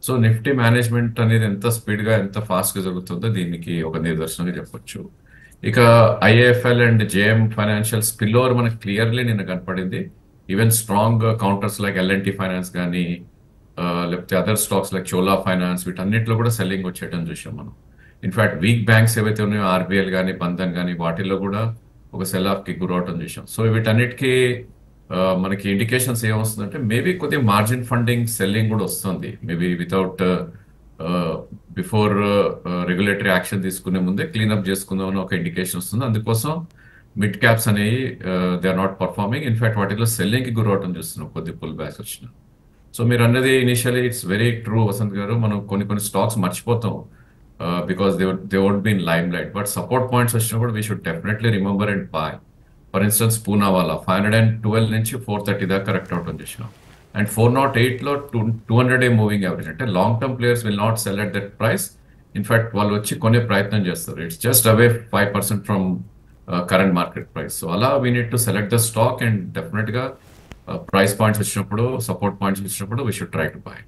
సో నిఫ్టీ మేనేజ్మెంట్ అనేది ఎంత స్పీడ్గా ఎంత ఫాస్ట్గా జరుగుతుందో దీనికి ఒక నిదర్శనంగా చెప్పొచ్చు ఇక IIFL and JM financial spill over మనకు క్లియర్లీ నిన్న కనపడింది even strong counters like L&T finance కానీ లేకపోతే other stocks like Chola finance వీటన్నిటిలో కూడా సెల్లింగ్ వచ్చేయడం చూసాం మనం ఇన్ఫాక్ట్ వీక్ బ్యాంక్స్ ఏవైతే ఉన్నాయో ఆర్బీఎల్ కానీ బంధన్ కానీ వాటిల్లో కూడా ఒక సెల్ ఆఫ్ కి గురవటం చూసాం సో వీటన్నిటికీ ఆ, మనకి ఇండికేషన్స్ ఏమొస్తుందంటే మేబీ కొద్దిగా మార్జిన్ ఫండింగ్ సెల్లింగ్ కూడా వస్తుంది maybe without before regulatory action తీసుకునే ముందే క్లీన్అప్ చేసుకుందాం అని ఒక ఇండికేషన్ వస్తుంది అందుకోసం మిడ్ క్యాప్స్ అనేవి they are not performing in fact వాటిలో సెల్లింగ్ కి గురవటం చూస్తున్నాం కొద్ది పుల్ బ్యాక్స్ వచ్చిన సో మీరు అన్నది initially it's very true Vasanth garu మనం కొన్ని కొన్ని స్టాక్స్ మర్చిపోతాం because they they won't been lime light but support points వచ్చినప్పుడు we should definitely remember and buy for instance Poonawalla five hundred and twelve నుంచి ఫోర్ థర్టీ దాకా కరెక్ట్ అవటం చేసినాం అండ్ ఫోర్ నాట్ ఎయిట్లో two two hundred a moving average అంటే long term players will not sell at that price in fact వాళ్ళు వచ్చి కొనే ప్రయత్నం చేస్తారు it's just away five percent from current market price so అలా we need to select the stock and డెఫినెట్గా price points వచ్చినప్పుడు support points వచ్చినప్పుడు we should try to buy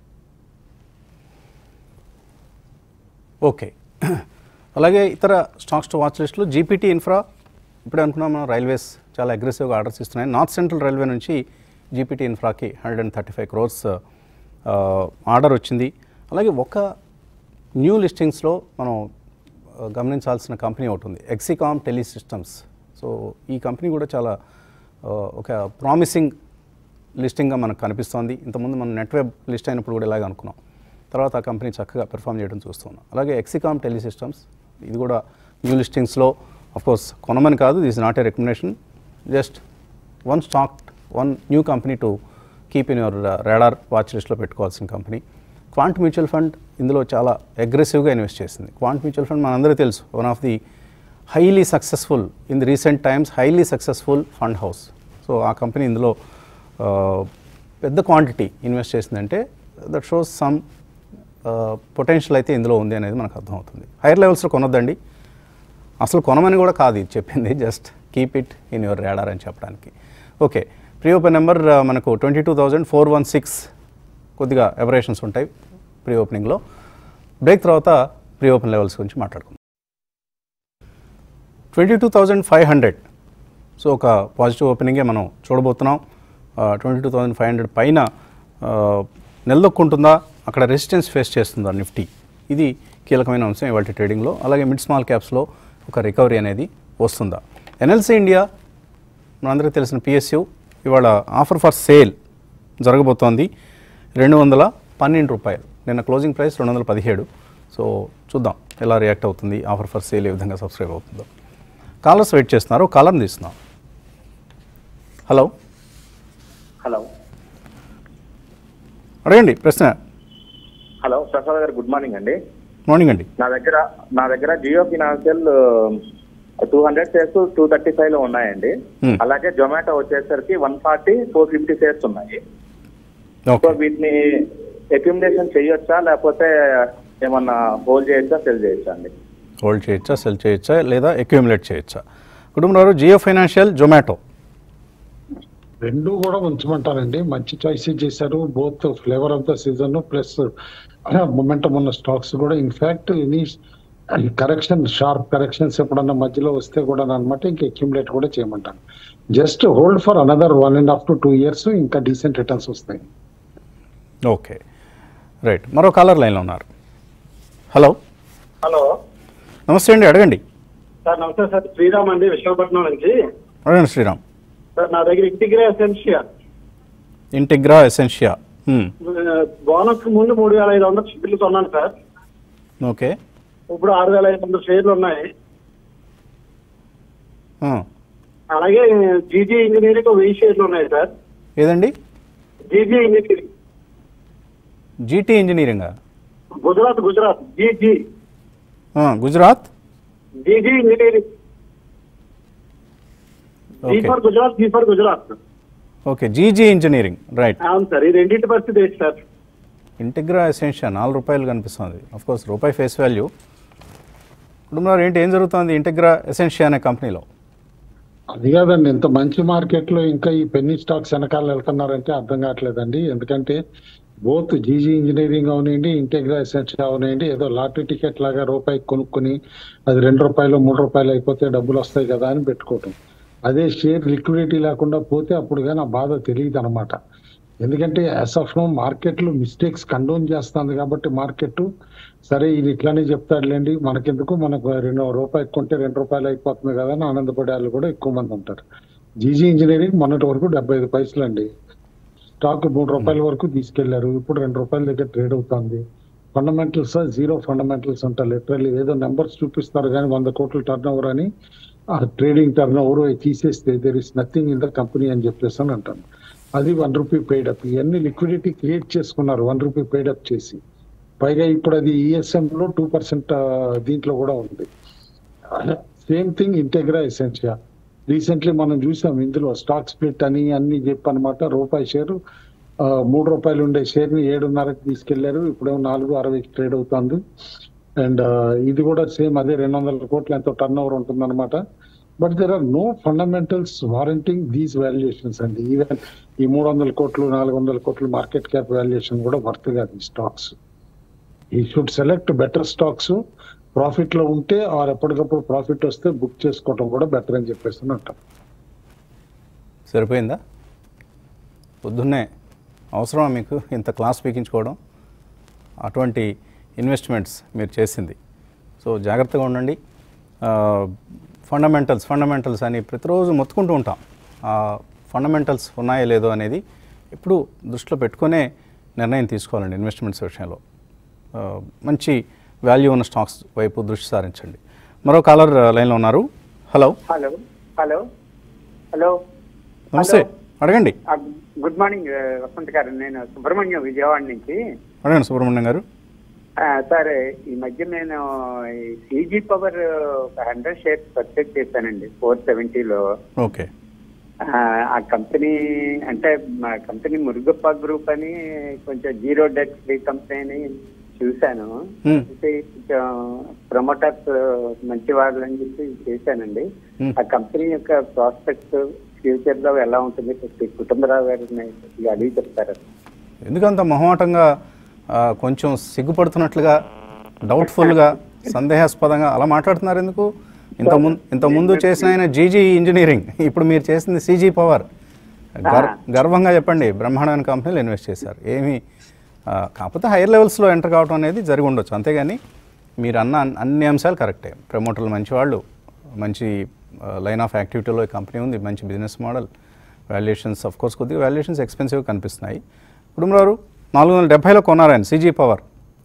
okay అలాగే ఇతర స్టాక్స్ టు వాచ్ లిస్టులు జీపీటీ ఇన్ఫ్రా ఇప్పుడే అనుకున్నాం మనం రైల్వేస్ చాలా అగ్రెసివ్గా ఆర్డర్స్ ఇస్తున్నాయి నార్త్ సెంట్రల్ రైల్వే నుంచి జీపీటీ ఇన్ఫ్రాకి hundred and thirty five crores order వచ్చింది అలాగే ఒక న్యూ లిస్టింగ్స్లో మనం ఆ, గమనించాల్సిన కంపెనీ ఒకటి ఉంది ఎక్సికామ్ టెలి సిస్టమ్స్ సో ఈ కంపెనీ కూడా చాలా ఆ, ఒక ప్రామిసింగ్ లిస్టింగ్గా మనకు కనిపిస్తోంది ఇంతకుముందు మనం నెట్ వెబ్ లిస్ట్ అయినప్పుడు కూడా ఇలాగ అనుకున్నాం తర్వాత ఆ కంపెనీ చక్కగా పెర్ఫామ్ చేయడం చూస్తున్నాం అలాగే ఎక్సికామ్ టెలి సిస్టమ్స్ ఇది కూడా న్యూ లిస్టింగ్స్లో కోర్స్ కొనమని కాదు this not a recommendation just one stock one new company to keep in your radar watch లిస్ట్లో పెట్టుకోవాల్సిన కంపెనీ క్వాంట్ మ్యూచువల్ ఫండ్ ఇందులో చాలా అగ్రెసివ్గా ఇన్వెస్ట్ చేసింది క్వాంట్ మ్యూచువల్ ఫండ్ మనందరికీ తెలుసు one of the highly successful in the recent times highly successful fund house so ఆ company ఇందులో ఆ, పెద్ద క్వాంటిటీ ఇన్వెస్ట్ చేసిందంటే దట్ షోస్ సమ్ పొటెన్షియల్ అయితే ఇందులో ఉంది అనేది మనకు అర్థమవుతుంది హైయర్ లెవెల్స్లో కొనొద్దండి అసలు కొనమని కూడా కాదు ఇది చెప్పింది just keep it in your radar అని చెప్పడానికి ఓకే ప్రీ ఓపెన్ నెంబర్ మనకు twenty two thousand four one six కొద్దిగా ఎబరేషన్స్ ఉంటాయి ప్రీ ఓపెనింగ్లో బ్రేక్ తర్వాత ప్రీ ఓపెన్ లెవెల్స్ గురించి మాట్లాడుకుందాం twenty two thousand five hundred so ఒక పాజిటివ్ ఓపెనింగే మనం చూడబోతున్నాం twenty two thousand five hundred పైన ఆ, నిలదొక్కుంటుందా అక్కడ రెసిస్టెన్స్ ఫేస్ చేస్తుందా నిఫ్టీ ఇది కీలకమైన అంశం ఇవాళ ట్రేడింగ్లో అలాగే మిడ్ స్మాల్ క్యాప్స్లో ఒక రికవరీ అనేది వస్తుందా ఎన్ఎల్సీ ఇండియా మనందరికీ తెలిసిన పిఎస్యు ఇవాళ ఆఫర్ ఫర్ సేల్ జరగబోతోంది రెండు వందల పన్నెండు రూపాయలు నిన్న క్లోజింగ్ ప్రైస్ రెండు వందల పదిహేడు సో చూద్దాం ఎలా రియాక్ట్ అవుతుంది ఆఫర్ ఫర్ సేల్ ఏ విధంగా సబ్స్క్రైబ్ అవుతుందో కాలర్స్ వెయిట్ చేస్తున్నారు కాలర్ని తీస్తున్నాం హలో హలో అడగండి ప్రశ్న హలో ప్రసాద్ గారు గుడ్ మార్నింగ్ అండి మార్నింగ్ అండి నా దగ్గర నా దగ్గర Jio financial two hundred shares two thirty five లో ఉన్నాయండి Hmm. అలాగే జొమాటో వచ్చేసరికి one forty four fifty shares ఉన్నాయి సో ఓకే వీటిని అక్యుమిలేషన్ చేయొచ్చా లేకపోతే ఏమన్నా హోల్డ్ చేయొచ్చా సెల్ చేయొచ్చా అండి హోల్డ్ చేయొచ్చా సెల్ చేయొచ్చా లేదా అక్యూములేట్ చేయొచ్చా కుటుంబంలో జియో ఫైనాన్షియల్ జొమాటో రెండు కూడా ఉంచమంటారండి మంచి చాయిస్ చేశారు both flavour of the season plus momentum ఉన్న స్టాక్స్ కూడా in fact any correction sharp corrections ఎప్పుడన్నా మధ్యలో వస్తే కూడా అనమాట ఇంకా అక్యుములేట్ కూడా చేయమంటాను just hold for another one and half to two years ఇంకా డీసెంట్ రిటర్న్స్ వస్తాయి ఓకే రైట్ మరో కాలర్ లైన్లో ఉన్నారు హలో హలో నమస్తే అండి అడగండి సార్ నమస్తే సార్ శ్రీరామ్ అండి విశాఖపట్నం నుంచి అడగండి శ్రీరామ్ సార్ నా దగ్గర ఇంటిగ్రే ఎసెన్షియా ఇంటిగ్రా ఎసెన్షియా హ్మ్. బోనస్ ముందు మూడు వేల ఐదు వందల షేర్లు కొన్నాను సార్ ఓకే ఇప్పుడు ఆరు వేల ఐదు వందల షేర్లు ఉన్నాయి ఆ. అలాగే జీజీ ఇంజనీరింగ్ ఒక వెయ్యి షేర్లు ఉన్నాయి సార్ ఏదండి జీజీ ఇంజనీరింగ్ జీటీ ఇంజనీరింగా గుజరాత్ గుజరాత్ జీజీ ఆ, Gujarat GG engineering G okay for Gujarat G for Gujarat okay GG engineering right అవును సార్ ఈ రెండింటి పరిస్థితి ఏంటి సార్ ఇంటిగ్రా ఎసెన్షియా నాలుగు రూపాయలు కనిపిస్తుంది అఫ్ కోర్స్ రూపాయి ఫేస్ వాల్యూ కుటుంబాలు ఏంటి ఏం జరుగుతుంది ఇంటిగ్రా ఎసెన్షియా అనే కంపెనీలో అది కాదండి ఇంత మంచి మార్కెట్ లో ఇంకా ఈ పెన్నీ స్టాక్స్ వెనకాల వెళ్తున్నారంటే అర్థం కావట్లేదండి ఎందుకంటే బోత్ జీజీ ఇంజనీరింగ్ అవనివ్వండి ఇంటెగ్రా ఎసెన్స్ అవనివ్వండి ఏదో లాటరీ టికెట్ లాగా రూపాయి కొనుక్కొని అది రెండు రూపాయలు మూడు రూపాయలు అయిపోతే డబ్బులు వస్తాయి కదా అని పెట్టుకోవటం అదే షేర్ లిక్విడిటీ లేకుండా పోతే అప్పుడు కానీ ఆ బాధ తెలియదు అనమాట ఎందుకంటే యాజ్ ఆఫ్ నో మార్కెట్లో మిస్టేక్స్ కండోన్ చేస్తుంది కాబట్టి మార్కెట్ సరే ఇది ఇట్లానే చెప్తాడులేండి మనకెందుకు మనకు రెండు రూపాయలు కొంటే రెండు రూపాయలు అయిపోతుంది కదా అని ఆనందపడే వాళ్ళు కూడా ఎక్కువ మంది ఉంటారు జీజీ ఇంజనీరింగ్ మొన్నటి వరకు డెబ్బై ఐదు పైసలు అండి స్టాక్ మూడు రూపాయల వరకు తీసుకెళ్లారు ఇప్పుడు రెండు రూపాయల దగ్గర ట్రేడ్ అవుతుంది ఫండమెంటల్స్ జీరో ఫండమెంటల్స్ అంటారు లిటరల్లీ ఏదో నెంబర్స్ చూపిస్తారు కానీ వంద కోట్ల టర్న్ ఓవర్ అని ఆ ట్రేడింగ్ టర్న్ ఓవర్ తీసేస్తే there is nothing in the company అని చెప్పేసి అని అంటాను అది వన్ రూపీ పెయిడ్ అప్ ఇవన్నీ లిక్విడిటీ క్రియేట్ చేసుకున్నారు వన్ రూపీ పెయిడ్ అప్ చేసి పైగా ఇప్పుడు అది ఈఎస్ఎం లో టూ పర్సెంట్ దీంట్లో కూడా ఉంది same thing Integra Essentia recently మనం చూసాం ఇందులో స్టాక్ స్ప్లిట్ అని అన్ని చెప్పనమాట రూపాయి షేరు ఆ, మూడు రూపాయలు ఉండే షేర్ ని ఏడున్నరకి తీసుకెళ్లారు ఇప్పుడేమో నాలుగు అరవైకి ట్రేడ్ అవుతుంది అండ్ ఇది కూడా సేమ్ అదే రెండు వందల కోట్ల ఎంతో టర్న్ ఓవర్ ఉంటుంది అనమాట but there are no fundamentals warranting these valuations అండి ఈవెన్ ఈ మూడు వందల కోట్లు నాలుగు వందల కోట్లు మార్కెట్ క్యాప్ వాల్యుయేషన్ కూడా వర్త్ కాదు ఈ stocks we should select better stocks profit లో ఉంటే ఆర్ ఎప్పటికప్పుడు ప్రాఫిట్ వస్తే బుక్ చేసుకోవడం కూడా బెటర్ అని చెప్పేసి అని అంటాం సరిపోయిందా పొద్దున్నే అవసరమా మీకు ఇంత క్లాస్ పీకించుకోవడం అటువంటి ఇన్వెస్ట్మెంట్స్ మీరు చేసింది సో జాగ్రత్తగా ఉండండి ఫండమెంటల్స్ ఫండమెంటల్స్ అని ప్రతిరోజు మొత్తుకుంటూ ఉంటాం ఆ ఫండమెంటల్స్ ఉన్నాయో లేదో అనేది ఎప్పుడు దృష్టిలో పెట్టుకునే నిర్ణయం తీసుకోవాలండి ఇన్వెస్ట్మెంట్స్ విషయంలో ఆ, మంచి వాల్యూ ఉన్న స్టాక్స్ వైపు దృష్టి సారించండి మరో కాలర్ లైన్లో ఉన్నారు హలో హలో హలో హలో నమస్తే అడగండి ఆ, గుడ్ మార్నింగ్ ఆ, వసంత్ గారు నేను సుబ్రహ్మణ్యం విజయవాడ నుంచి అడగండి సుబ్రహ్మణ్యం గారు ఆ, సార్ ఈ మధ్య నేను సీజీ పవర్ ఒక హండ్రెడ్ షేర్స్ పర్చేజ్ చేశానండి ఫోర్ సెవెంటీలో ఓకే ఆ కంపెనీ అంటే మా కంపెనీ మురుగప్ప గ్రూప్ అని కొంచెం జీరో డెట్ ఫ్రీ కంపెనీ అని చూశాను Hmm. అయితే కొంచెం ప్రమోటర్స్ మంచి వాళ్ళు అని చెప్పి చేశానండి Hmm. ఆ కంపెనీ యొక్క ప్రాస్పెక్ట్స్ ఫ్యూచర్ లో ఎలా ఉంటుంది కొద్ది కుటుంబరావు గారిని కొద్దిగా అడిగి చెప్తారా ఎందుకంత మొహమాటంగా ఆ, కొంచెం సిగ్గుపడుతున్నట్లుగా డౌట్ఫుల్గా సందేహాస్పదంగా అలా మాట్లాడుతున్నారు ఎందుకు ఇంత ముందు ఇంత ముందు చేసిన ఆయన జీజీ ఇంజనీరింగ్ ఇప్పుడు మీరు చేసింది సీజీ పవర్ గర్ గర్వంగా చెప్పండి బ్రహ్మాండమైన కంపెనీలు ఇన్వెస్ట్ చేశారు ఏమీ ఆ, కాకపోతే హైయర్ లెవెల్స్లో ఎంటర్ కావడం అనేది జరిగి ఉండొచ్చు అంతేగాని మీరు అన్న అన్- అన్ని అంశాలు కరెక్టే ప్రమోటర్లు మంచివాళ్ళు మంచి లైన్ ఆఫ్ యాక్టివిటీలో ఈ కంపెనీ ఉంది మంచి business model valuations of course కొద్దిగా వాల్యుయేషన్స్ ఎక్స్పెన్సివ్ కనిపిస్తున్నాయి కుటుంబారు నాలుగు వందల డెబ్బైలో కొన్నారాయన సీజీ పవర్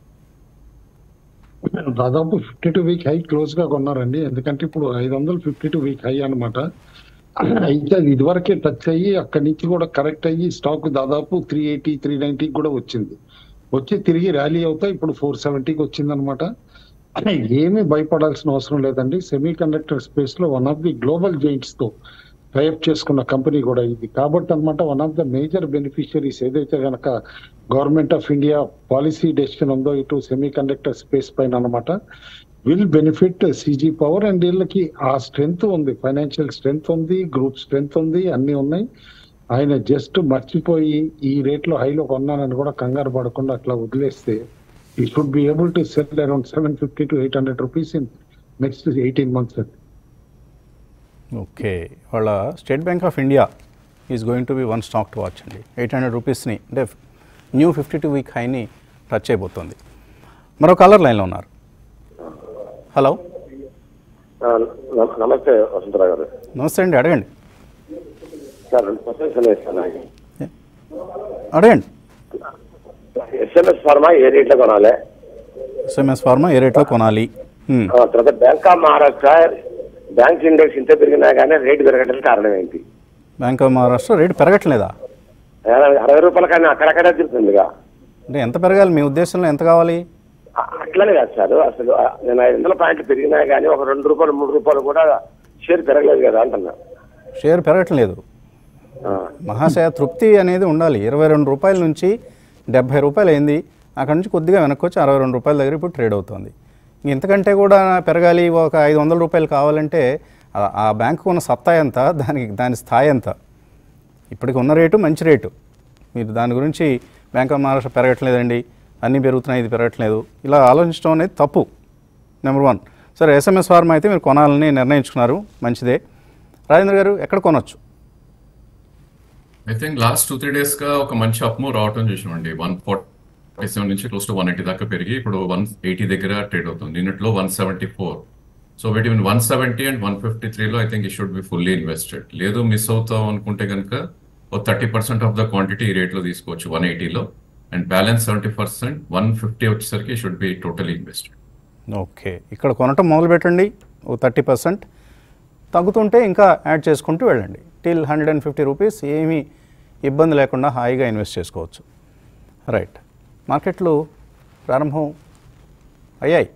దాదాపు fifty two week high close గా కొన్నారండి ఎందుకంటే ఇప్పుడు ఐదు వందలు ఫిఫ్టీ టూ వీక్ హై అనమాట అయితే అది ఇదివరకే టచ్ అయ్యి అక్కడి నుంచి కూడా కరెక్ట్ అయ్యి స్టాక్ దాదాపు త్రీ ఎయిటీ త్రీ నైన్టీకి కూడా వచ్చింది వచ్చి తిరిగి ర్యాలీ అవుతా ఇప్పుడు ఫోర్ సెవెంటీకి వచ్చింది అనమాట ఏమీ భయపడాల్సిన అవసరం లేదండి సెమీ కండక్టర్ స్పేస్ లో one of the global giants తో టైప్ చేసుకున్న కంపెనీ కూడా ఇది కాబట్టి అనమాట one of the major beneficiaries ఏదైతే గనక government of India policy decision ఉందో ఇటు సెమీ కండక్టర్ స్పేస్ పైన అనమాట will benefit CG power and వీళ్ళకి ఆ స్ట్రెంగ్త్ ఉంది ఫైనాన్షియల్ స్ట్రెంగ్త్ ఉంది గ్రూప్ స్ట్రెంగ్త్ ఉంది అన్ని ఉన్నాయి ఆయన జస్ట్ మర్చిపోయి ఈ రేట్ లో హైలో కొన్నానని కూడా కంగారు పడకుండా అట్లా వదిలేస్తే we should be able to sell around seven fifty to eight hundred rupees in next eighteen months అండి ఓకే వాళ్ళ State Bank of India is going to be one stock to watch అండి ఎయిట్ హండ్రెడ్ రూపీస్ని అంటే new fifty two week హైని touch అయిపోతుంది మరో colour లైన్లో ఉన్నారు హలో ఆ, న- నమస్తే వసంతరావు గారు నమస్తే అండి అడగండి సార్ రెండు క్వశ్చన్స్ ఇస్తాను అడగండి ఎస్ఎంఎస్ ఫార్మా ఏ రేట్లో కొనాలి ఎస్ఎంఎస్ ఫార్మా ఏ రేట్లో కొనాలి హ్మ్. ఆ, తర్వాత bank of Maharashtra bank index ఇంత పెరిగినా కానీ రేటు పెరగడానికి కారణం ఏంటి బ్యాంక్ ఆఫ్ మహారాష్ట్ర రేటు పెరగట్లేదా అరవై- అరవై రూపాయల కానీ అక్కడక్కడే తిరుగుతుందిగా అంటే ఎంత పెరగాలి మీ ఉద్దేశంలో ఎంత కావాలి ఆ, అట్లనే కాదు సార్ అసలు ఆ, నేను ఐదు వందల పాయింట్లు పెరిగినా కానీ ఒక రెండు రూపాయలు మూడు రూపాయలు కూడా షేర్ పెరగలేదు కదా అంటున్నా షేర్ పెరగట్లేదు ఆ, మహాశయ తృప్తి అనేది ఉండాలి ఇరవై రెండు రూపాయల నుంచి డెబ్బై రూపాయలు అయింది అక్కడ నుంచి కొద్దిగా వెనక్కి వచ్చి అరవై రెండు రూపాయల దగ్గర ఇప్పుడు ట్రేడ్ అవుతుంది ఇంతకంటే కూడా పెరగాలి ఒక ఐదు వందల రూపాయలు కావాలంటే ఆ- ఆ బ్యాంకు ఉన్న సత్తా ఎంత దానికి దాని స్థాయి ఎంత ఇప్పటికి ఉన్న రేటు మంచి రేటు మీరు దాని గురించి బ్యాంక్ ఆఫ్ మహారాష్ట్ర పెరగట్లేదండి అన్నీ పెరుగుతున్నాయి ఇది పెరగట్లేదు ఇలా ఆలోచించడం అనేది తప్పు నెంబర్ వన్ సరే ఎస్ఎంఎస్ ఫార్మ్ అయితే మీరు కొనాలని నిర్ణయించుకున్నారు మంచిదే రాజేంద్ర గారు ఎక్కడ కొనొచ్చు I think last two three days గా ఒక మంచి అప్మూవ్ రావటం చూసామండి వన్ ఫార్టీ సెవెన్ నుంచి క్లోజ్ టు వన్ ఎయిటీ దాకా పెరిగి ఇప్పుడు వన్ ఎయిటీ దగ్గర ట్రేడ్ అవుతుంది నిన్నట్లో one seventy four so between one seventy and one fifty త్రీలో I think we should be fully invested లేదు మిస్ అవుతాం అనుకుంటే కనుక ఒక thirty percent of the quantity ఈ రేట్లో తీసుకోవచ్చు వన్ ఎయిటీలో and balance seventy percent one fifty వచ్చేసరికి should be totally invested okay ఇక్కడ కొనటం మొదలు పెట్టండి ఓ థర్టీ పర్సెంట్ తగ్గుతుంటే ఇంకా యాడ్ చేసుకుంటూ వెళ్ళండి till hundred and fifty rupees ఏమీ ఇబ్బంది లేకుండా హాయిగా ఇన్వెస్ట్ చేసుకోవచ్చు రైట్ మార్కెట్లు ప్రారంభం అయ్యాయి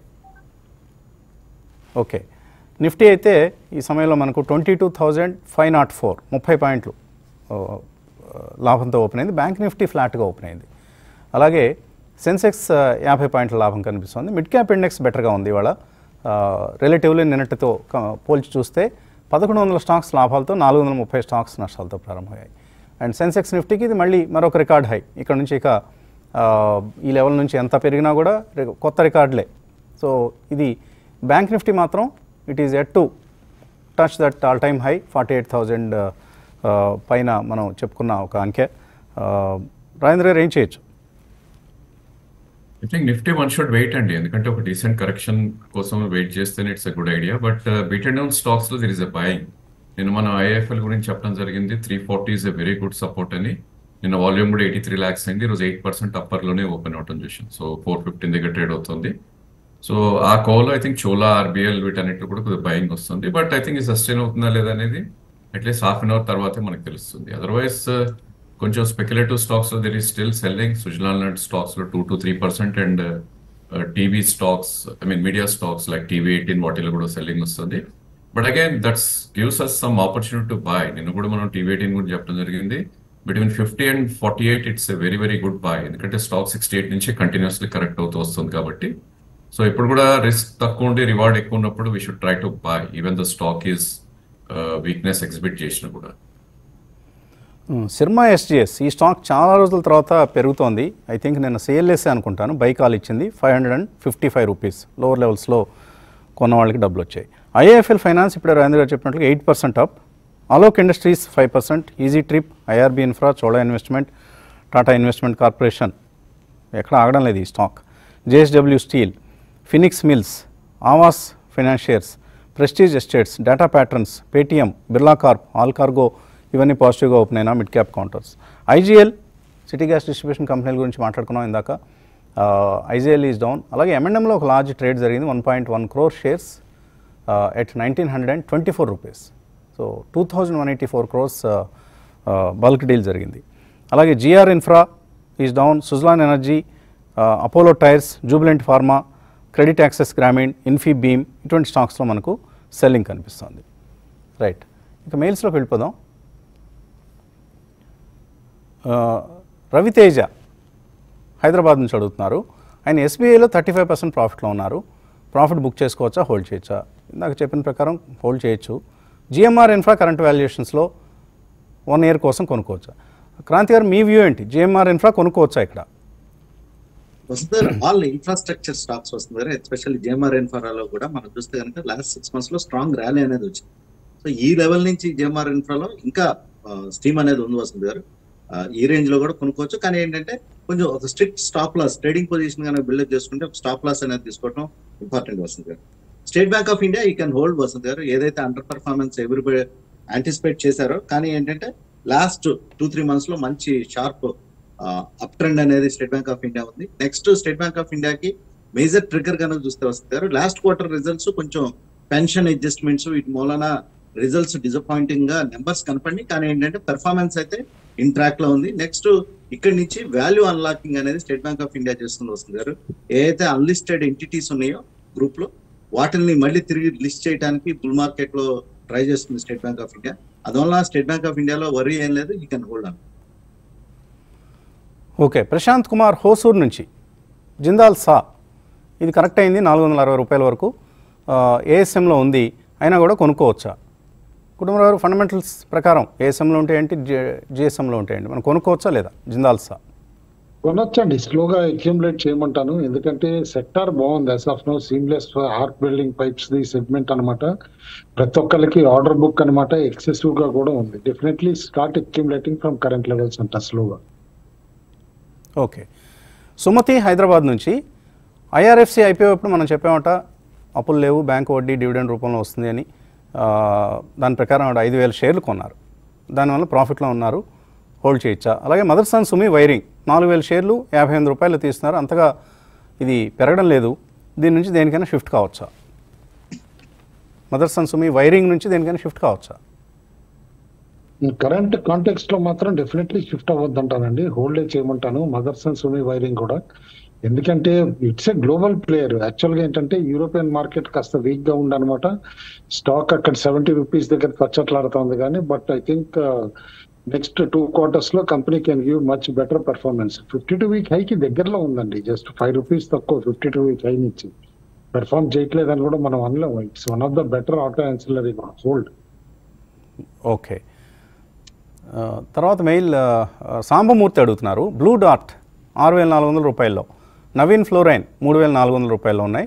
ఓకే నిఫ్టీ అయితే ఈ సమయంలో మనకు twenty two thousand five nought four ముప్పై పాయింట్లు ఓ, ఆ, లాభంతో ఓపెన్ అయింది బ్యాంక్ నిఫ్టీ ఫ్లాట్గా ఓపెన్ అయింది అలాగే సెన్సెక్స్ ఆ, యాభై పాయింట్ల లాభం కనిపిస్తుంది మిడ్ క్యాప్ ఇండెక్స్ బెటర్గా ఉంది ఇవాళ రిలేటివ్లీ నిన్నటితో క- పోల్చి చూస్తే పదకొండు వందల స్టాక్స్ లాభాలతో నాలుగు వందల ముప్పై స్టాక్స్ నష్టాలతో ప్రారంభమయ్యాయి అండ్ సెన్సెక్స్ నిఫ్టీకి ఇది మళ్ళీ మరొక రికార్డ్ హై ఇక్కడ నుంచి ఇక ఆ, ఈ లెవెల్ నుంచి ఎంత పెరిగినా కూడా రి- కొత్త రికార్డులే సో ఇది బ్యాంక్ నిఫ్టీ మాత్రం it is at to touch that all time high forty eight thousand పైన మనం చెప్పుకున్న ఒక అంకె ఆ, రాజేంద్ర గారు ఏం చేయొచ్చు I think Nifty one should wait అండి ఎందుకంటే ఒక డీసెంట్ కరెక్షన్ కోసం వెయిట్ చేస్తేనే it's a good idea but beated down stocks లో దిర్ ఇస్ అ బయింగ్ నేను మన ఐఎఫ్ఎల్ గురించి చెప్పడం జరిగింది three forty is a very good support అని నిన్న వాల్యూమ్ కూడా ఎయిటీ త్రీ ల్యాక్స్ అయింది ఈరోజు ఎయిట్ పర్సెంట్ అప్పర్ లోనే ఓపెన్ అవటం చూసాం సో ఫోర్ ఫిఫ్టీన్ దగ్గర ట్రేడ్ అవుతుంది సో ఆ కోలో ఐ థింక్ చోలా ఆర్బిఎల్ వీటన్నిటిలో కూడా కొద్దిగా బయింగ్ వస్తుంది బట్ ఐ థింక్ ఇది సస్టైన్ అవుతుందా లేదా అనేది అట్లీస్ట్ హాఫ్ అన్ అవర్ తర్వాతే మనకు తెలుస్తుంది అదర్వైజ్ కొంచెం స్పెక్యులేటివ్ స్టాక్స్ లో there is still selling Suzlon లాంటి స్టాక్స్ లో two to three percent and TV stocks I mean media stocks like TV eighteen వాటిలో కూడా సెల్లింగ్ వస్తుంది but again that's gives us some opportunity to buy నిన్న కూడా మనం TV eighteen గురించి చెప్పడం జరిగింది between fifty and forty eight it's a very very good buy ఎందుకంటే స్టాక్ సిక్స్టీ ఎయిట్ నుంచి కంటిన్యూస్లీ కరెక్ట్ అవుతూ వస్తుంది కాబట్టి సో ఇప్పుడు కూడా రిస్క్ తక్కువ ఉండి రివార్డ్ ఎక్కువ ఉన్నప్పుడు we should try to buy even the stock is weakness exhibit చేసిన కూడా ఉమ్, సిర్మా ఎస్జిఎస్ ఈ స్టాక్ చాలా రోజుల తర్వాత పెరుగుతోంది ఐ థింక్ నేను సేల్ఎస్ఏ అనుకుంటాను బై కాల్ ఇచ్చింది five hundred and fifty five rupees lower లెవెల్స్లో కొన్న వాళ్ళకి డబ్బులు వచ్చాయి ఐఏఎఫ్ఎల్ ఫైనాన్స్ ఇప్పుడు రాజేంద్ర గారు చెప్పినట్లు eight percent up Alok industries five percent easy trip IRB infra Chola investment Tata investment corporation ఎక్కడ ఆగడం లేదు ఈ stock JSW steel Phoenix mills Aavas financiers Prestige estates data patterns Paytm Birla corp all cargo ఇవన్నీ పాజిటివ్గా ఓపెన్ అయినా mid cap counters IGL city gas distribution కంపెనీల గురించి మాట్లాడుకున్నాం ఇందాక ఐజీఎల్ ఈజ్ డౌన్ అలాగే ఎంఎన్ఎంలో ఒక లార్జ్ ట్రేడ్ జరిగింది one point one crore shares at nineteen hundred and twenty four rupees so two thousand one eighty four crores bulk deal జరిగింది అలాగే GR infra is down Suzlon energy Apollo tyres Jubilant pharma credit access Grameen Infibeam ఇటువంటి స్టాక్స్లో మనకు selling కనిపిస్తుంది right ఇక మెయిల్స్లోకి వెళ్ళిపోదాం ఆ, రవితేజ హైదరాబాద్ నుంచి అడుగుతున్నారు ఆయన ఎస్బీఐలో థర్టీ ఫైవ్ పర్సెంట్ ప్రాఫిట్లో ఉన్నారు ప్రాఫిట్ బుక్ చేసుకోవచ్చా హోల్డ్ చేయొచ్చా ఇందాక చెప్పిన ప్రకారం హోల్డ్ చేయొచ్చు జిఎంఆర్ ఇన్ఫ్రా కరెంట్ వాల్యుయేషన్స్లో వన్ ఇయర్ కోసం కొనుక్కోవచ్చా క్రాంతి గారు మీ వ్యూ ఏంటి జిఎంఆర్ ఇన్ఫ్రా కొనుక్కోవచ్చా ఇక్కడ వస్తుంది ఆల్ ఇన్ఫ్రాస్ట్రక్చర్ స్టాక్స్ వస్తుంది ఎస్పెషల్లీ జేఎంఆర్ ఇన్ఫ్రాలో కూడా మనం చూస్తే కనుక లాస్ట్ సిక్స్ మంత్స్ లో స్ట్రాంగ్ ర్యాలీ అనేది వచ్చింది సో ఈ లెవెల్ నుంచి జేఎంఆర్ ఇన్ఫ్రాలో ఇంకా స్టీమ్ అనేది ఉంది వస్తుంది గారు ఆ, ఈ రేంజ్ లో కూడా కొనుక్కోవచ్చు కానీ ఏంటంటే కొంచెం ఒక strict stop loss trading position కనుక బిల్డప్ చేసుకుంటే ఒక స్టాప్ లాస్ అనేది తీసుకోవడం ఇంపార్టెంట్ వస్తుంది గారు స్టేట్ బ్యాంక్ ఆఫ్ ఇండియా ఈ కెన్ హోల్డ్ వస్తుంది గారు ఏదైతే అండర్ పర్ఫార్మెన్స్ ఎవ్రీ యాంటిసిపేట్ చేశారో కానీ ఏంటంటే లాస్ట్ టూ త్రీ మంత్స్ లో మంచి షార్ప్ అప్ ట్రెండ్ అనేది స్టేట్ బ్యాంక్ ఆఫ్ ఇండియా ఉంది నెక్స్ట్ స్టేట్ బ్యాంక్ ఆఫ్ ఇండియాకి మేజర్ ట్రిగర్ కనుక చూస్తే వస్తారు లాస్ట్ క్వార్టర్ రిజల్ట్స్ కొంచెం పెన్షన్ అడ్జస్ట్మెంట్స్ వీటి మూలన రిజల్ట్స్ డిసప్పాయింటింగ్ గా నెంబర్స్ కనపడి కానీ ఏంటంటే పెర్ఫార్మెన్స్ అయితే ఇన్ ట్రాక్ లో ఉంది నెక్స్ట్ ఇక్కడ నుంచి వాల్యూ అన్లాకింగ్ అనేది స్టేట్ బ్యాంక్ ఆఫ్ ఇండియా చేస్తుంది వస్తుంది గారు ఏదైతే అన్లిస్టెడ్ ఎంటిటీస్ ఉన్నాయో గ్రూప్ లో వాటిని మళ్ళీ తిరిగి లిస్ట్ చేయడానికి బుల్ మార్కెట్ లో ట్రై చేస్తుంది స్టేట్ బ్యాంక్ ఆఫ్ ఇండియా అందువల్ల స్టేట్ బ్యాంక్ ఆఫ్ ఇండియాలో వరీ ఏం లేదు ఈ can hold on okay Prashant Kumar Hosur నుంచి జిందాల్ సా ఇది కరెక్ట్ అయింది నాలుగు వందల అరవై రూపాయల వరకు ఏఎస్ఎంలో ఉంది అయినా కూడా కొనుక్కోవచ్చా కుటుంబరావు ఫండమెంటల్స్ ప్రకారం ఏఎస్ఎంలో ఉంటే ఏంటి జిఎస్ఎంలో ఉంటే ఏంటి మనం కొనుక్కోవచ్చా లేదా జిందాల్సా కొనొచ్చండి స్లోగా అక్యూములేట్ చేయమంటాను ఎందుకంటే సెక్టార్ బాగుంది as of now seamless arc building pipes the segment అనమాట ప్రతి ఒక్కరికి ఆర్డర్ బుక్ అనమాట ఎక్సెసివ్ గా కూడా ఉంది definitely start accumulating from current levels అంట స్లోగా ఓకే సుమతి హైదరాబాద్ నుంచి ఐఆర్ఎఫ్సి అయిపోయేటప్పుడు మనం చెప్పామట అప్పులు లేవు బ్యాంకు వడ్డీ డివిడెండ్ రూపంలో వస్తుంది అని ఆ, దాని ప్రకారం ఆవిడ ఐదు వేల షేర్లు కొన్నారు దానివల్ల ప్రాఫిట్లో ఉన్నారు హోల్డ్ చేయొచ్చా అలాగే మదర్ సన్ సుమి వైరింగ్ నాలుగు వేల షేర్లు యాభై ఎనిమిది రూపాయలు తీస్తున్నారు అంతగా ఇది పెరగడం లేదు దీని నుంచి దేనికైనా షిఫ్ట్ కావచ్చా మదర్ సన్ సుమి వైరింగ్ నుంచి దేనికైనా షిఫ్ట్ కావచ్చా కరెంట్ కాంటెక్స్ట్ లో మాత్రం డెఫినెట్లీ షిఫ్ట్ అవ్వద్దంటానండి హోల్డే చేయమంటాను మదర్స్ అండ్ సుమి వైరింగ్ కూడా ఎందుకంటే it's a global player actual గా ఏంటంటే యూరోపియన్ మార్కెట్ కాస్త వీక్ గా ఉందన్నమాట స్టాక్ అక్కడ సెవెంటీ రూపీస్ దగ్గర పచ్చట్లాడుతోంది కానీ but I think next two quarters లో company can give much better performance fifty two week హైకి దగ్గరలో ఉందండి జస్ట్ ఫైవ్ రూపీస్ తక్కువ ఫిఫ్టీ టూ వీక్ హై నుంచి పెర్ఫార్మ్ చేయట్లేదని కూడా మనం అనలేము it's one of the better auto ancillary hold okay ఆ, తర్వాత మెయిల్ ఆ, సాంబమూర్తి అడుగుతున్నారు బ్లూ డాట్ ఆరు వేల నాలుగు వందల రూపాయల్లో నవీన్ ఫ్లోరైన్ మూడు వేల నాలుగు వందల రూపాయల్లో ఉన్నాయి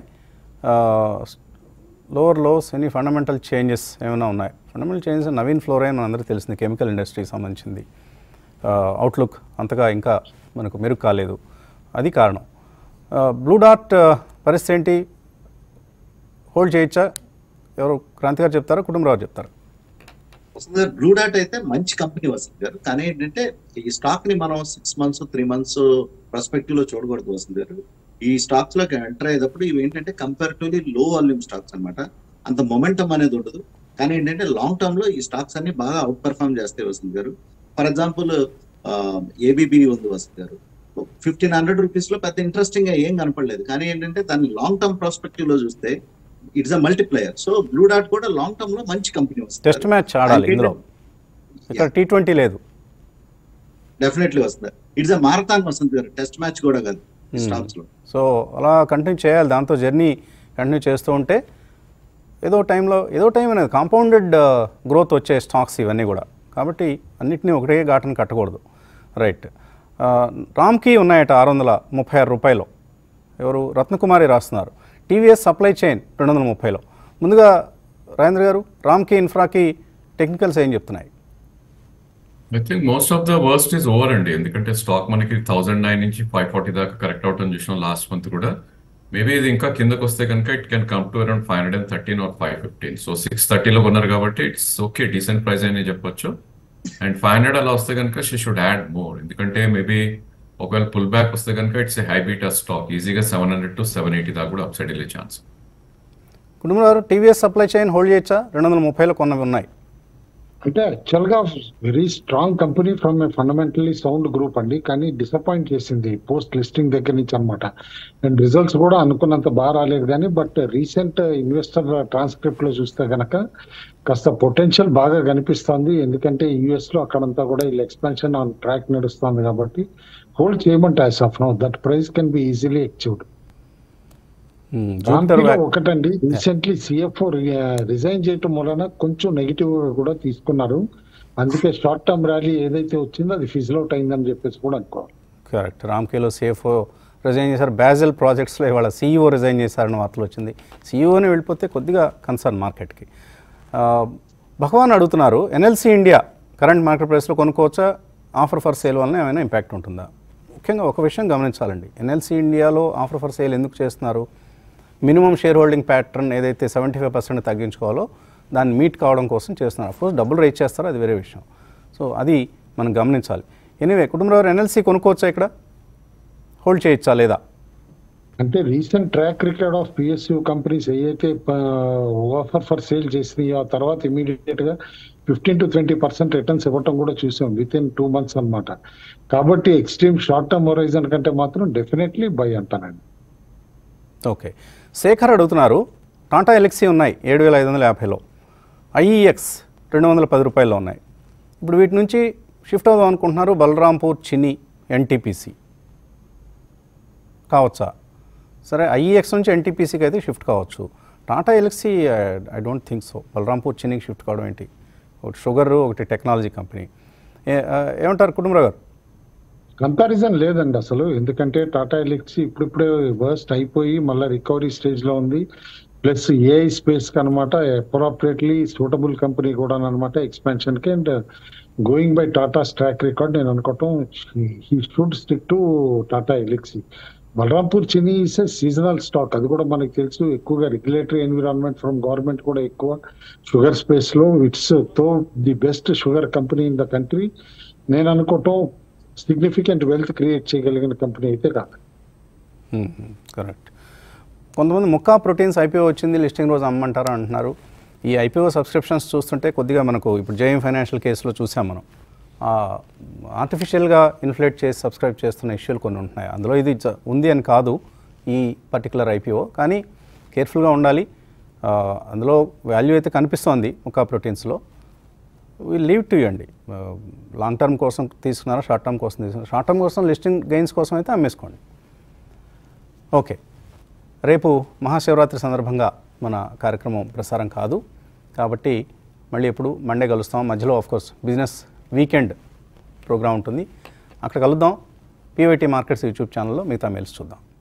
lower lows any fundamental changes ఏమైనా ఉన్నాయి ఫండమెంటల్ చేంజెస్ నవీన్ ఫ్లోరైన్ మనందరికీ తెలిసింది కెమికల్ ఇండస్ట్రీకి సంబంధించింది అవుట్లుక్ అంతగా ఇంకా మనకు మెరుగు కాలేదు అది కారణం బ్లూ డాట్ పరిస్థితి ఏంటి హోల్డ్ చేయొచ్చా ఎవరు క్రాంతి గారు చెప్తారా కుటుంబరావు చెప్తారా వసంత్ గారు బ్లూ డాట్ అయితే మంచి కంపెనీ వసంత్ గారు కానీ ఏంటంటే ఈ స్టాక్ ని మనం six months three months perspective లో చూడకూడదు వసంత్ గారు ఈ స్టాక్స్ లోకి ఎంటర్ అయ్యేటప్పుడు ఇవి ఏంటంటే కంపారిటివ్లీ లో వాల్యూమ్ స్టాక్స్ అన్నమాట అంత మొమెంటం అనేది ఉండదు కానీ ఏంటంటే లాంగ్ టర్మ్ లో ఈ స్టాక్స్ అన్ని బాగా అవుట్ పర్ఫామ్ చేస్తాయి వసంత్ గారు ఫర్ ఎగ్జాంపుల్ ఏబిబి ఉంది వసంత్ గారు ఫిఫ్టీన్ హండ్రెడ్ రూపీస్ లో పెద్ద ఇంట్రెస్టింగ్ గా ఏం కనపడలేదు కానీ ఏంటంటే దాన్ని లాంగ్ టర్మ్ ప్రాస్పెక్టివ్ లో చూస్తే it's a multiplayer so Blue డాట్ కూడా లాంగ్ టర్మ్ లో మంచి కంపెనీ వస్తుంది టెస్ట్ మ్యాచ్ ఆడాలి ఇందులో ఇక్కడ టీ ట్వంటీ లేదు డెఫినెట్లీ వస్తుంది it's a marathon Vasanth garu test match కూడా కాదు ఈ స్టాక్స్ లో సో అలా కంటిన్యూ చేయాలి దాంతో జర్నీ కంటిన్యూ చేస్తూ ఉంటే ఏదో టైంలో ఏదో టైం అనేది కాంపౌండెడ్ గ్రోత్ వచ్చే స్టాక్స్ ఇవన్నీ కూడా కాబట్టి అన్నిటినీ ఒకటే ఘాటను కట్టకూడదు రైట్ రామ్కి ఉన్నాయట ఆరు వందల ముప్పై ఆరు రూపాయలు ఎవరు రత్నకుమారి రాస్తున్నారు టీవీఎస్ సప్లై చైన్ రెండు వందల ముప్పైలో ముందుగా రాజేంద్ర గారు రామ్కి ఇన్ఫ్రాకి టెక్నికల్స్ ఏం చెప్తున్నాయి I think most of the worst is over అండి ఎందుకంటే స్టాక్ మనకి థౌసండ్ నైన్ నుంచి ఫైవ్ ఫార్టీ దాకా కరెక్ట్ అవటం చూసినాం లాస్ట్ మంత్ కూడా మేబీ ఇది ఇంకా కిందకు వస్తే కనుక it can come to around five hundred and thirteen or five fifteen so six థర్టీలో కొన్నారు కాబట్టి ఇట్స్ ఓకే డీసెంట్ ప్రైస్ అని చెప్పొచ్చు అండ్ ఫైవ్ హండ్రెడ్ అలా వస్తే కనుక షీ షుడ్ యాడ్ మోర్ ఎందుకంటే మేబీ ఒకవేళ పుల్ బ్యాక్ వస్తే కనుక ఇట్స్ ఏ హైబీటా స్టాక్ ఈజీగా seven hundred to seven eighty దాకా కూడా అప్సైడ్ వెళ్ళే ఛాన్స్ కుటుంబ గారు టీవీఎస్ సప్లై చైన్ హోల్డ్ చేయొచ్చా రెండు వందల ముప్పైలో కొన్నవి ఉన్నాయి అంటే యాక్చువల్ గా very strong company from a fundamentally sound group అండి కానీ డిసప్పాయింట్ చేసింది పోస్ట్ లిస్టింగ్ దగ్గర నుంచి అనమాట అండ్ రిజల్ట్స్ కూడా అనుకున్నంత బాగా రాలేదు కానీ బట్ రీసెంట్ ఇన్వెస్టర్ ట్రాన్స్క్రిప్ట్ లో చూస్తే గనక కాస్త పొటెన్షియల్ బాగా కనిపిస్తోంది ఎందుకంటే యుఎస్ లో అక్కడంతా కూడా వీళ్ళ ఎక్స్పాన్షన్ ఆన్ ట్రాక్ నడుస్తుంది కాబట్టి హోల్డ్ చేయమంటే as of now that price can be easily achieved Jupiter దాంట్లో ఒకటండి రీసెంట్లీ సిఎఫ్ఓ రిజైన్ చేయటం వలన కొంచెం నెగిటివ్ కూడా తీసుకున్నారు అందుకే షార్ట్ టర్మ్ ర్యాలీ ఏదైతే వచ్చిందో అది ఫిజిల్ అవుట్ అయిందని చెప్పేసి కూడా అనుకోవాలి కరెక్ట్ రామ్కేలో సేఫ్ రిజైన్ చేశారు బ్యాజిల్ ప్రాజెక్ట్స్లో ఇవాళ సీఈఓ రిజైన్ చేశారని వార్తలు వచ్చింది సీఈఓని వెళ్ళిపోతే కొద్దిగా కన్సర్న్ మార్కెట్కి ఆ, భగవాన్ అడుగుతున్నారు ఎన్ఎల్సి ఇండియా కరెంట్ మార్కెట్ ప్రైస్లో కొనుక్కోవచ్చా ఆఫర్ ఫర్ సేల్ వలన ఏమైనా ఇంపాక్ట్ ఉంటుందా ముఖ్యంగా ఒక విషయం గమనించాలండి ఎన్ఎల్సి ఇండియాలో ఆఫర్ ఫర్ సేల్ ఎందుకు చేస్తున్నారు మినిమం షేర్ హోల్డింగ్ ప్యాటర్న్ ఏదైతే సెవెంటీ ఫైవ్ పర్సెంట్ తగ్గించుకోవాలో దాన్ని మీట్ కావడం కోసం చేస్తున్నారు అఫ్కోర్స్ డబ్బులు రేట్ చేస్తారో అది వేరే విషయం సో అది మనం గమనించాలి ఎనీవే కుటుంబంలో ఎన్ఎల్సి కొనుక్కోవచ్చా ఇక్కడ హోల్డ్ చేయొచ్చా లేదా అంటే recent track record of PSU companies ఏవైతే ఆఫర్ ఫర్ సేల్ చేసినాయో ఆ తర్వాత ఇమీడియట్ గా fifteen to twenty percent returns ఇవ్వటం కూడా చూసాం విత్ ఇన్ టూ మంత్స్ అన్నమాట కాబట్టి ఎక్స్ట్రీమ్ షార్ట్ టర్మ్ హొరైజన్ కంటే మాత్రం డెఫినెట్లీ బై అంటానండి ఓకే శేఖర్ అడుగుతున్నారు టాటా ఎలక్సీ ఉన్నాయి ఏడు వేల ఐదు వందల యాభైలో ఐఈఎక్స్ రెండు వందల పది రూపాయల్లో ఉన్నాయి ఇప్పుడు వీటి నుంచి షిఫ్ట్ అవుదాం అనుకుంటున్నారు బలరాంపూర్ చిని ఎన్టీపీసీ కావచ్చా సరే ఐఈఎక్స్ నుంచి ఎన్టీపీసీకి అయితే షిఫ్ట్ కావచ్చు Tata Elxsi I don't think so Balrampur చినికి షిఫ్ట్ కావడం ఏంటి ఒకటి షుగర్ ఒకటి టెక్నాలజీ కంపెనీ ఏ- ఆ, ఏమంటారు కుటుంబరావు గారు కంపారిజన్ లేదండి అసలు ఎందుకంటే టాటా ఎలక్సీ ఇప్పుడిప్పుడే వర్స్ట్ అయిపోయి మళ్ళీ రికవరీ స్టేజ్ లో ఉంది ప్లస్ ఏఐ స్పేస్ కి అనమాట అప్రాప్రియేట్లీ సూటబుల్ కంపెనీ కూడా అనమాట ఎక్స్పాన్షన్ కి and going by Tata track record నేను అనుకోవటం he should stick to Tata Elxsi Balrampur Chini is seasonal stock అది కూడా మనకు తెలుసు ఎక్కువగా రెగ్యులేటరీ ఎన్విరాన్మెంట్ ఫ్రమ్ గవర్నమెంట్ కూడా ఎక్కువ షుగర్ స్పేస్ లో it's to the best sugar company in the country నేను అనుకోవటం సిగ్నిఫికెంట్ వెల్త్ క్రియేట్ చేయగలిగిన కంపెనీ అయితే కాదు కరెక్ట్ కొంతమంది ముక్కా ప్రోటీన్స్ ఐపీఓ వచ్చింది లిస్టింగ్ రోజు అమ్మంటారా అంటున్నారు ఈ ఐపీఓ సబ్స్క్రిప్షన్స్ చూస్తుంటే కొద్దిగా మనకు ఇప్పుడు జేఎం ఫైనాన్షియల్ కేసులో చూసాం మనం ఆర్టిఫిషియల్గా ఇన్ఫ్లేట్ చేసి సబ్స్క్రైబ్ చేస్తున్న ఇష్యూలు కొన్ని ఉంటున్నాయి అందులో ఇది జ- ఉంది అని కాదు ఈ పర్టికులర్ ఐపీఓ కానీ కేర్ఫుల్గా ఉండాలి ఆ, అందులో వాల్యూ అయితే కనిపిస్తోంది ముక్కా ప్రోటీన్స్లో వీ లీవ్ టు అండి లాంగ్ టర్మ్ కోసం తీసుకున్నారా షార్ట్ టర్మ్ కోసం తీసుకున్నారా షార్ట్ టర్మ్ కోసం లిస్టింగ్ గెయిన్స్ కోసం అయితే అమ్మేసుకోండి ఓకే రేపు మహాశివరాత్రి సందర్భంగా మన కార్యక్రమం ప్రసారం కాదు కాబట్టి మళ్ళీ ఎప్పుడు మండే కలుస్తాం మధ్యలో of course business weekend program ఉంటుంది అక్కడ కలుద్దాం పీవైటీ మార్కెట్స్ యూట్యూబ్ ఛానల్లో మిగతా మెయిల్స్ చూద్దాం